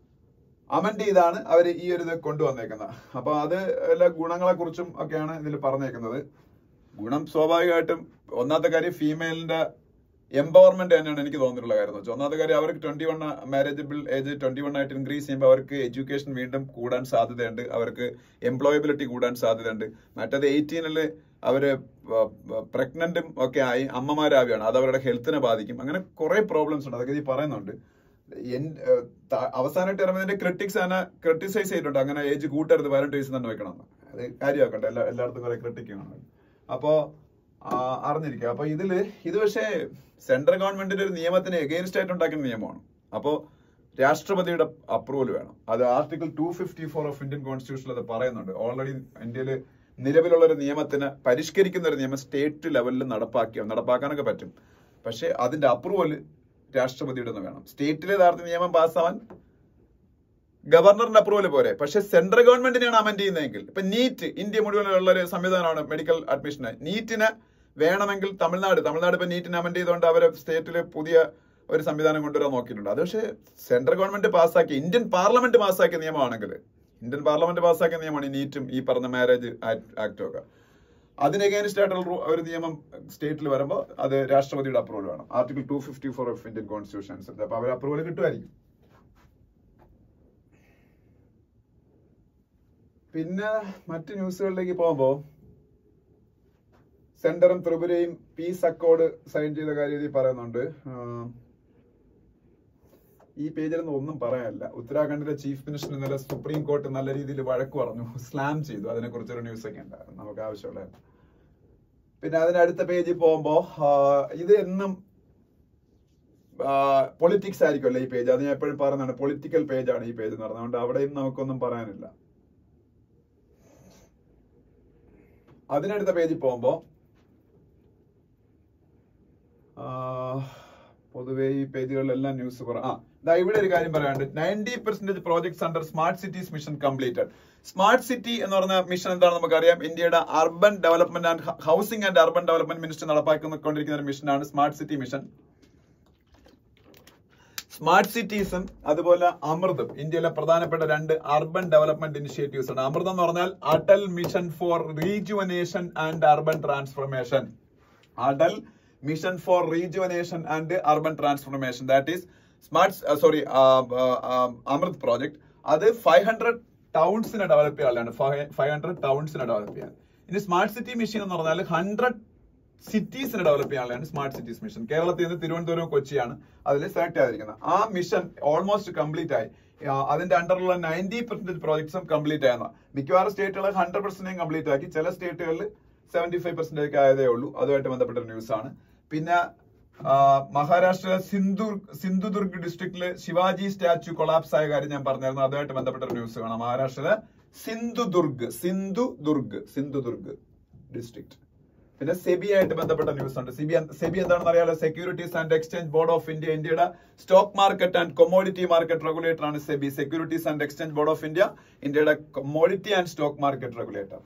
അമെൻഡ് ചെയ്താണ് അവർ ഈ ഒരു ഇത് കൊണ്ടുവന്നേക്കുന്നത് അപ്പൊ അത് എല്ലാ ഗുണങ്ങളെ കുറിച്ചും ഒക്കെയാണ് ഇതിൽ പറഞ്ഞേക്കുന്നത് ഗുണം സ്വാഭാവികമായിട്ടും ഒന്നാമത്തെ കാര്യം ഫീമെയിലിന്റെ എംപവർമെന്റ് തന്നെയാണ് എനിക്ക് തോന്നിയിട്ടുള്ള കാര്യം എന്ന് വെച്ചാൽ ഒന്നാമത്തെ കാര്യം അവർക്ക് twenty one marriageable age twenty one ആയിട്ട് ഇൻക്രീസ് ചെയ്യുമ്പോൾ അവർക്ക് എഡ്യൂക്കേഷൻ വീണ്ടും കൂടാൻ സാധ്യതയുണ്ട് അവർക്ക് എംപ്ലോയബിലിറ്റി കൂടാൻ സാധ്യതയുണ്ട് മറ്റത് എയ്റ്റീനില് അവര് പ്രഗ്നന്റും ഒക്കെ ആയി അമ്മമാരാവുകയാണ് അത് അവരുടെ ഹെൽത്തിനെ ബാധിക്കും അങ്ങനെ കുറെ പ്രോബ്ലംസ് ഉണ്ട് അതൊക്കെ ഈ പറയുന്നുണ്ട് എൻ- ഏഹ് ത- അവസാനമായിട്ട് ഇറങ്ങുന്നതിന്റെ ക്രിട്ടിക്സ് തന്നെ ക്രിട്ടിസൈസ് ചെയ്തിട്ടുണ്ട് അങ്ങനെ ഏജ് കൂട്ടരുത് പതിനെട്ട് വയസ്സ് തന്നെ വെക്കണം എന്ന്. അത് കാര്യമാക്കട്ടെ എല്ലാ എല്ലായിടത്തും കുറെ ക്രിട്ടിക് കാണും അപ്പോ ആ, അറിഞ്ഞിരിക്കുക അപ്പൊ ഇതില് ഇത് പക്ഷേ സെൻട്രൽ ഗവൺമെന്റിന്റെ ഒരു നിയമത്തിന് എഗെയിൻസ്റ്റ് ആയിട്ട് ഉണ്ടാക്കുന്ന നിയമമാണ് അപ്പോ രാഷ്ട്രപതിയുടെ അപ്രൂവൽ വേണം അത് article two fifty four of Indian കോൺസ്റ്റിറ്റ്യൂഷനിൽ അത് പറയുന്നുണ്ട് ഓൾറെഡി ഇന്ത്യയിൽ നിലവിലുള്ള ഒരു നിയമത്തിന് പരിഷ്കരിക്കുന്ന ഒരു നിയമം സ്റ്റേറ്റ് ലെവലിൽ നടപ്പാക്കിയ നടപ്പാക്കാനൊക്കെ പറ്റും പക്ഷെ അതിന്റെ അപ്രൂവൽ രാഷ്ട്രപതിയുടെ ഒന്ന് വേണം സ്റ്റേറ്റിലെ യഥാർത്ഥ നിയമം പാസ്സാവാൻ ഗവർണറിന്റെ അപ്രൂവൽ പോരെ പക്ഷെ സെൻട്രൽ ഗവൺമെന്റിനെയാണ് അമെന്റ് ചെയ്യുന്നതെങ്കിൽ ഇപ്പൊ നീറ്റ് ഇന്ത്യ മുഴുവനുള്ള ഒരു സംവിധാനമാണ് മെഡിക്കൽ അഡ്മിഷന് നീറ്റിന് വേണമെങ്കിൽ തമിഴ്നാട് തമിഴ്നാട് ഇപ്പൊ നീറ്റിന് അമെന്റ് ചെയ്തുകൊണ്ട് അവരെ സ്റ്റേറ്റിൽ പുതിയ ഒരു സംവിധാനം കൊണ്ടുവരാൻ നോക്കിയിട്ടുണ്ട് അത് പക്ഷേ സെൻട്രൽ ഗവൺമെന്റ് പാസ്സാക്കിയ ഇന്ത്യൻ പാർലമെന്റ് പാസ്സാക്കിയ നിയമമാണെങ്കിൽ ഇന്ത്യൻ പാർലമെന്റ് പാസ്സാക്കിയ നിയമമാണ് ഈ നീറ്റും ഈ പറഞ്ഞ മാരേജ് ആക്ടും ഒക്കെ അതിന് അഗേൻസ്റ്റ് ആയിട്ടുള്ള റൂ- ഒരു നിയമം സ്റ്റേറ്റിൽ വരുമ്പോൾ അത് രാഷ്ട്രപതിയുടെ അപ്രൂവൽ വേണം article two fifty four of Indian constitution അനുസരിച്ച് അപ്പൊ അവർ അപ്രൂവൽ കിട്ടുമായിരിക്കും പിന്നെ മറ്റ് ന്യൂസുകളിലേക്ക് പോകുമ്പോ സെന്ററും ത്രിപുരയും പീസ് അക്കോർഡ് സൈൻ ചെയ്ത കാര്യം ഇതിൽ പറയുന്നുണ്ട് ആഹ് ഈ പേജിലൊന്നും ഒന്നും പറയാനില്ല ഉത്തരാഖണ്ഡിലെ ചീഫ് മിനിസ്റ്റർ ഇന്നലെ സുപ്രീം കോർട്ട് നല്ല രീതിയിൽ വഴക്ക് പറഞ്ഞു സ്ലാം ചെയ്തു അതിനെ കുറിച്ചൊരു ന്യൂസ് ഒക്കെ ഉണ്ടായിരുന്നു നമുക്ക് ആവശ്യമുള്ള പിന്നെ അതിന്റെ അടുത്ത പേജിൽ പോകുമ്പോ ആഹ് ഇത് എന്നും പൊളിറ്റിക്സ് ആയിരിക്കുമല്ലോ ഈ പേജ് അത് ഞാൻ എപ്പോഴും പറയുന്നതാണ് പൊളിറ്റിക്കൽ പേജാണ് ഈ പേജ് എന്ന് പറഞ്ഞത് അതുകൊണ്ട് അവിടെയും നമുക്കൊന്നും പറയാനില്ല അതിനടുത്ത പേജിൽ പോകുമ്പോ ആ, പൊതുവെ ഈ പേജുകളിലെല്ലാം ന്യൂസ് കുറ ആ ദാ ഇവിടെ ഒരു കാര്യം പറയാനുണ്ട് ninety percentage projects under smart cities mission completed smart city എന്ന് പറഞ്ഞ മിഷൻ എന്താണെന്ന് നമുക്കറിയാം ഇന്ത്യയുടെ urban development and housing and urban development minister നടപ്പാക്കിക്കൊണ്ടിരിക്കുന്ന ഒരു മിഷനാണ് സ്മാർട്ട് സിറ്റി മിഷൻ സ്മാർട്ട് സിറ്റീസും അതുപോലെ അമൃതും ഇന്ത്യയിലെ പ്രധാനപ്പെട്ട രണ്ട് അർബൻ ഡെവലപ്മെന്റ് ഇനിഷ്യേറ്റീവ്സ് ആണ് അമൃതം എന്ന് പറഞ്ഞാൽ Atal mission for rejuvenation and urban transformation Atal mission for rejuvenation and urban transformation that is smart sorry AMRUT project അത് ഫൈവ് ഹൺഡ്രഡ് ടൗൺസിനെ ഡെവലപ്പ് ചെയ്യാനുള്ളതാണ് ഫൈവ് ഹൺഡ്രഡ് ടൗൺസിനെ ഡെവലപ്പ് ചെയ്യാൻ ഇനി സ്മാർട്ട് സിറ്റി മിഷൻ എന്ന് പറഞ്ഞാൽ ഹൺഡ്രഡ് സിറ്റീസിനെ ഡെവലപ്പ് ചെയ്യാനുള്ളതാണ് സ്മാർട്ട് സിറ്റീസ് മിഷൻ കേരളത്തിൽ നിന്ന് തിരുവനന്തപുരം കൊച്ചിയാണ് അതിൽ സെലക്ട് ചെയ്തിരിക്കുന്നത് ആ മിഷൻ ഓൾമോസ്റ്റ് കംപ്ലീറ്റ് ആയി ആ, അതിന്റെ അണ്ടറിലുള്ള നയൻറ്റി പെർസെന്റേജ് പ്രോജക്ട്സും കംപ്ലീറ്റ് ആയെന്ന മിക്കവാറും സ്റ്റേറ്റുകൾ ഹൺഡ്രഡ് പെർസെന്റേയും കംപ്ലീറ്റ് ആക്കി ചില സ്റ്റേറ്റുകളിൽ സെവന്റി ഫൈവ് പെർസെന്റേജ് ഒക്കെ ആയതേ ഉള്ളൂ അതുമായിട്ട് ബന്ധപ്പെട്ട ന്യൂസ് ആണ് പിന്നെ ആ, മഹാരാഷ്ട്ര സിന്ധു സിന്ധുദുർഗ് ഡിസ്ട്രിക്റ്റില് ശിവാജി സ്റ്റാച്യു കൊളാപ്സ് ആയ കാര്യം ഞാൻ പറഞ്ഞായിരുന്നു അതുമായിട്ട് ബന്ധപ്പെട്ട ഒരു ന്യൂസ് കാണാം മഹാരാഷ്ട്രയിലെ സിന്ധുദുർഗ് സിന്ധുദുർഗ് സിന്ധുദുർഗ് ഡിസ്ട്രിക്ട് പിന്നെ സെബി ആയിട്ട് ബന്ധപ്പെട്ട ന്യൂസ് ഉണ്ട് സെബി സെബി എന്താണെന്ന് അറിയാലോ securities and exchange board of India ഇന്ത്യയുടെ stock market and commodity market regulator ആണ് SEBI securities and exchange board of India ഇന്ത്യയുടെ commodity and stock market regulator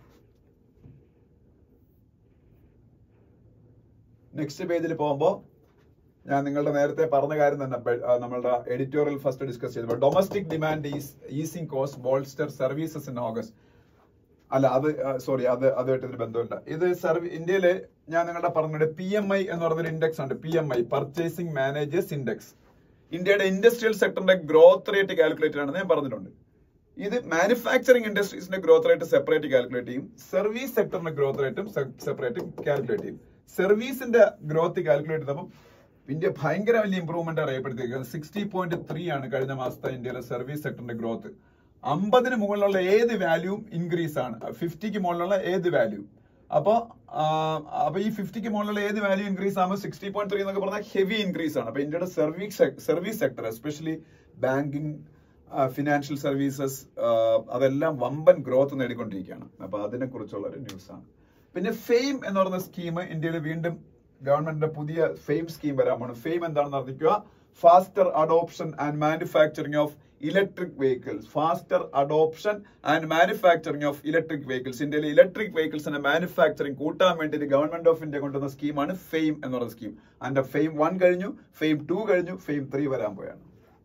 next പേജിൽ പോകുമ്പോ ഞാൻ നിങ്ങളുടെ നേരത്തെ പറഞ്ഞ കാര്യം തന്നെ ബെ- ആ, നമ്മളുടെ എഡിറ്റോറിയൽ ഫസ്റ്റ് ഡിസ്കസ് ചെയ്തപ്പോൾ domestic demand is easing cost bolster services in August അല്ല അത് സോറി അത് അതുമായിട്ട് ഇതിന് ബന്ധമില്ല ഇത് സർവീ ഇന്ത്യയില് ഞാൻ നിങ്ങളുടെ പറഞ്ഞിട്ട് പി എം ഐ എന്ന് പറയുന്നൊരു ഇൻഡെക്സ് ഉണ്ട് P M I purchasing managers index ഇന്ത്യയുടെ ഇൻഡസ്ട്രിയൽ സെക്ടറിന്റെ ഗ്രോത്ത് റേറ്റ് കാൽക്കുലേറ്റ് ആണെന്ന് ഞാൻ പറഞ്ഞിട്ടുണ്ട് ഇത് മാനുഫാക്ചറിംഗ് ഇൻഡസ്ട്രീസിന്റെ ഗ്രോത്ത് റേറ്റ് സെപ്പറേറ്റ് കാൽക്കുലേറ്റ് ചെയ്യും സർവീസ് സെക്ടറിന്റെ ഗ്രോത്ത് റേറ്റും സെപ്പറേറ്റ് കാൽക്കുലേറ്റ് ചെയ്യും സർവീസിന്റെ ഗ്രോത്ത് കാൽക്കുലേറ്റ് ചെയ്തപ്പോൾ ഇന്ത്യ ഭയങ്കര വലിയ ഇമ്പ്രൂവ്മെന്റ് അറിയപ്പെടുത്തിയിരിക്കുന്നത് സിക്സ്റ്റി പോയിന്റ് ത്രീ ആണ് കഴിഞ്ഞ മാസത്തെ ഇന്ത്യയിലെ സർവീസ് സെക്ടറിന്റെ ഗ്രോത്ത് അമ്പതിന് മുകളിലുള്ള ഏത് വാല്യൂവും ഇൻക്രീസ് ആണ് ഫിഫ്റ്റിക്ക് മുകളിലുള്ള ഏത് വാല്യൂ അപ്പോ ആ, അപ്പൊ ഈ ഫിഫ്റ്റിക്ക് മുകളിലുള്ള ഏത് വാല്യൂ ഇൻക്രീസ് ആകുമ്പോൾ സിക്സ്റ്റി പോയിന്റ് ത്രീ എന്നൊക്കെ പറഞ്ഞാൽ ഹെവി ഇൻക്രീസ് ആണ് അപ്പൊ ഇന്ത്യയുടെ service service sector especially banking financial services അതെല്ലാം വമ്പൻ ഗ്രോത്ത് നേടിക്കൊണ്ടിരിക്കുകയാണ് അപ്പൊ അതിനെ കുറിച്ചുള്ള ഒരു ന്യൂസ് ആണ് പിന്നെ ഫെയിം എന്ന് പറയുന്ന സ്കീം ഇന്ത്യയിൽ വീണ്ടും ഗവൺമെന്റിന്റെ പുതിയ ഫെയിം സ്കീം വരാൻ പോണ് ഫെയിം എന്താണെന്ന് അറിയിക്കുക faster adoption and manufacturing of electric vehicles faster adoption and manufacturing of electric vehicles ഇന്ത്യയിലെ ഇലക്ട്രിക് വെഹിക്കിൾസിന്റെ മാനുഫാക്ചറിങ് കൂട്ടാൻ വേണ്ടി ഗവൺമെന്റ് ഓഫ് ഇന്ത്യ കൊണ്ടുവന്ന സ്കീമാണ് ഫെയിം എന്ന് പറയുന്ന സ്കീം അതിന്റെ ഫെയിം വൺ കഴിഞ്ഞു ഫെയിം ടു കഴിഞ്ഞു ഫെയിം ത്രീ വരാൻ പോയാണ്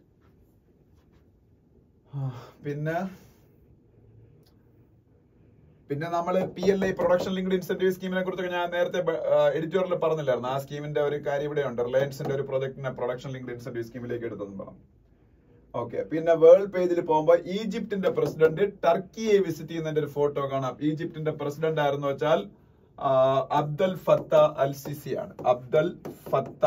പിന്നെ പിന്നെ നമ്മൾ P L I production linked incentive സ്കീമിനെ കുറിച്ചൊക്കെ ഞാൻ നേരത്തെ എഡിറ്റോറിയൽ പറഞ്ഞില്ലായിരുന്നു ആ സ്കീമിന്റെ ഒരു കാര്യം ഇവിടെ ഉണ്ട് റിലയൻസിന്റെ ഒരു പ്രൊജക്ടിനെ പ്രൊഡക്ഷൻ ലിങ്ക്ഡ് ഇൻസെന്റീവ് സ്കീമിലേക്ക് എടുത്തെന്ന് പറഞ്ഞു ഓക്കെ പിന്നെ വേൾഡ് പേജിൽ പോകുമ്പോൾ ഈജിപ്തിന്റെ പ്രസിഡന്റ് ടർക്കിയെ വിസിറ്റ് ചെയ്യുന്നതിന്റെ ഒരു ഫോട്ടോ കാണാം ഈജിപ്തിന്റെ പ്രസിഡന്റ് ആയിരുന്നു വെച്ചാൽ ആ, അബ്ദൽ ഫത്ത അൽ സിസി ആണ് Abdel Fattah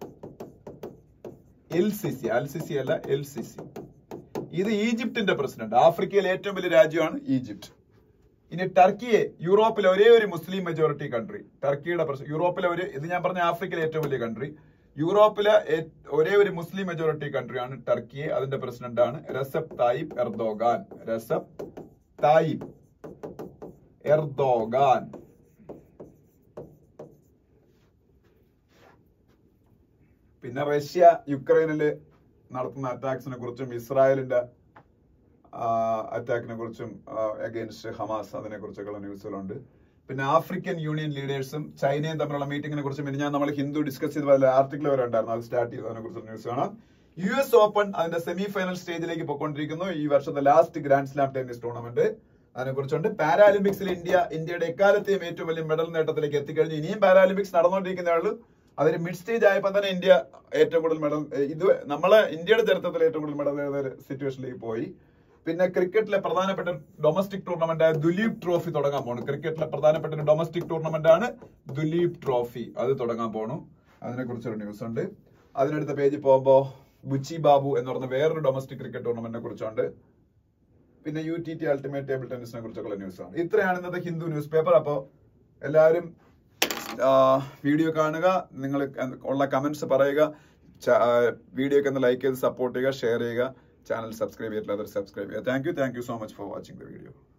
el Sisi al Sisi അല്ല എൽ സിസി ഇത് ഈജിപ്തിന്റെ പ്രസിഡന്റ് ആഫ്രിക്കയിലെ ഏറ്റവും വലിയ രാജ്യമാണ് ഈജിപ്ത് ഇനി ടർക്കിയെ യൂറോപ്പിലെ ഒരേ ഒരു മുസ്ലിം മെജോറിറ്റി കൺട്രി ടർക്കിയുടെ പ്രസ- യൂറോപ്പിലെ ഒരു ഇത് ഞാൻ പറഞ്ഞ ആഫ്രിക്കയിലെ ഏറ്റവും വലിയ കൺട്രി യൂറോപ്പിലെ ഏ- ഒരേ ഒരു മുസ്ലിം മെജോറിറ്റി കൺട്രിയാണ് ടർക്കിയെ അതിന്റെ പ്രസിഡന്റ് ആണ് Recep Tayyip Erdogan Recep Tayyip Erdogan പിന്നെ റഷ്യ യുക്രൈനില് നടത്തുന്ന അറ്റാക്സിനെ കുറിച്ചും ഇസ്രായേലിന്റെ അറ്റാക്കിനെ കുറിച്ചും അഗേൻസ്റ്റ് ഹമാസ് അതിനെ കുറിച്ചൊക്കെയുള്ള ന്യൂസുകളുണ്ട് പിന്നെ ആഫ്രിക്കൻ യൂണിയൻ ലീഡേഴ്സും ചൈനയും തമ്മിലുള്ള മീറ്റിംഗിനെ കുറിച്ചും ഇനി ഞാൻ നമ്മൾ ഹിന്ദു ഡിസ്കസ് ചെയ്ത പോലെ ആർട്ടിക്കിൾ വരെ ഉണ്ടായിരുന്നു അത് സ്റ്റാർട്ട് ചെയ്തതിനെ കുറിച്ചുള്ള ന്യൂസ് കാണാം യു എസ് ഓപ്പൺ അതിന്റെ സെമി ഫൈനൽ സ്റ്റേജിലേക്ക് പോയിക്കൊണ്ടിരിക്കുന്നു ഈ വർഷത്തെ last grand slam tennis tournament അതിനെ കുറിച്ചുണ്ട് പാരാലിമ്പിക്സിൽ ഇന്ത്യ ഇന്ത്യയുടെ എക്കാലത്തെയും ഏറ്റവും വലിയ മെഡൽ നേട്ടത്തിലേക്ക് എത്തിക്കഴിഞ്ഞു ഇനിയും പാരാലിമ്പിക്സ് നടന്നുകൊണ്ടിരിക്കുന്നേ ഉള്ളൂ അതൊരു മിഡ് സ്റ്റേജ് ആയപ്പോൾ തന്നെ ഇന്ത്യ ഏറ്റവും കൂടുതൽ മെഡൽ ഇത് നമ്മളെ ഇന്ത്യയുടെ ചരിത്രത്തിൽ ഏറ്റവും കൂടുതൽ മെഡൽ നേടുന്ന ഒരു സിറ്റുവേഷനിലേക്ക് പോയി പിന്നെ ക്രിക്കറ്റിലെ പ്രധാനപ്പെട്ട ഡൊമസ്റ്റിക് ടൂർണമെന്റ് ആയ ദുലീപ് ട്രോഫി തുടങ്ങാൻ പോണു ക്രിക്കറ്റിലെ പ്രധാനപ്പെട്ട ഒരു ഡൊമസ്റ്റിക് ടൂർണമെന്റ് ആണ് ദുലീപ് ട്രോഫി അത് തുടങ്ങാൻ പോണു അതിനെ കുറിച്ചൊരു ന്യൂസ് ഉണ്ട് അതിനടുത്ത പേജിൽ പോകുമ്പോ ബുച്ചി ബാബു എന്ന് പറഞ്ഞ വേറൊരു ഡൊമസ്റ്റിക് ക്രിക്കറ്റ് ടൂർണമെന്റിനെ കുറിച്ചുണ്ട് പിന്നെ U T T ultimate table ടെന്നീസിനെ കുറിച്ചൊക്കെയുള്ള ന്യൂസാണ് ഇത്രയാണ് ഇന്നത്തെ ഹിന്ദു ന്യൂസ് പേപ്പർ അപ്പോൾ എല്ലാവരും വീഡിയോ കാണുക നിങ്ങൾ ഉള്ള കമന്റ്സ് പറയുക വീഡിയോക്ക് ഒന്ന് ലൈക്ക് ചെയ്ത് സപ്പോർട്ട് ചെയ്യുക ഷെയർ ചെയ്യുക ചാനൽ സബ്സ്ക്രൈബ് ചെയ്തിട്ടില്ലാത്തവർ സബ്സ്ക്രൈബ് ചെയ്യുക thank you thank you so much for watching the video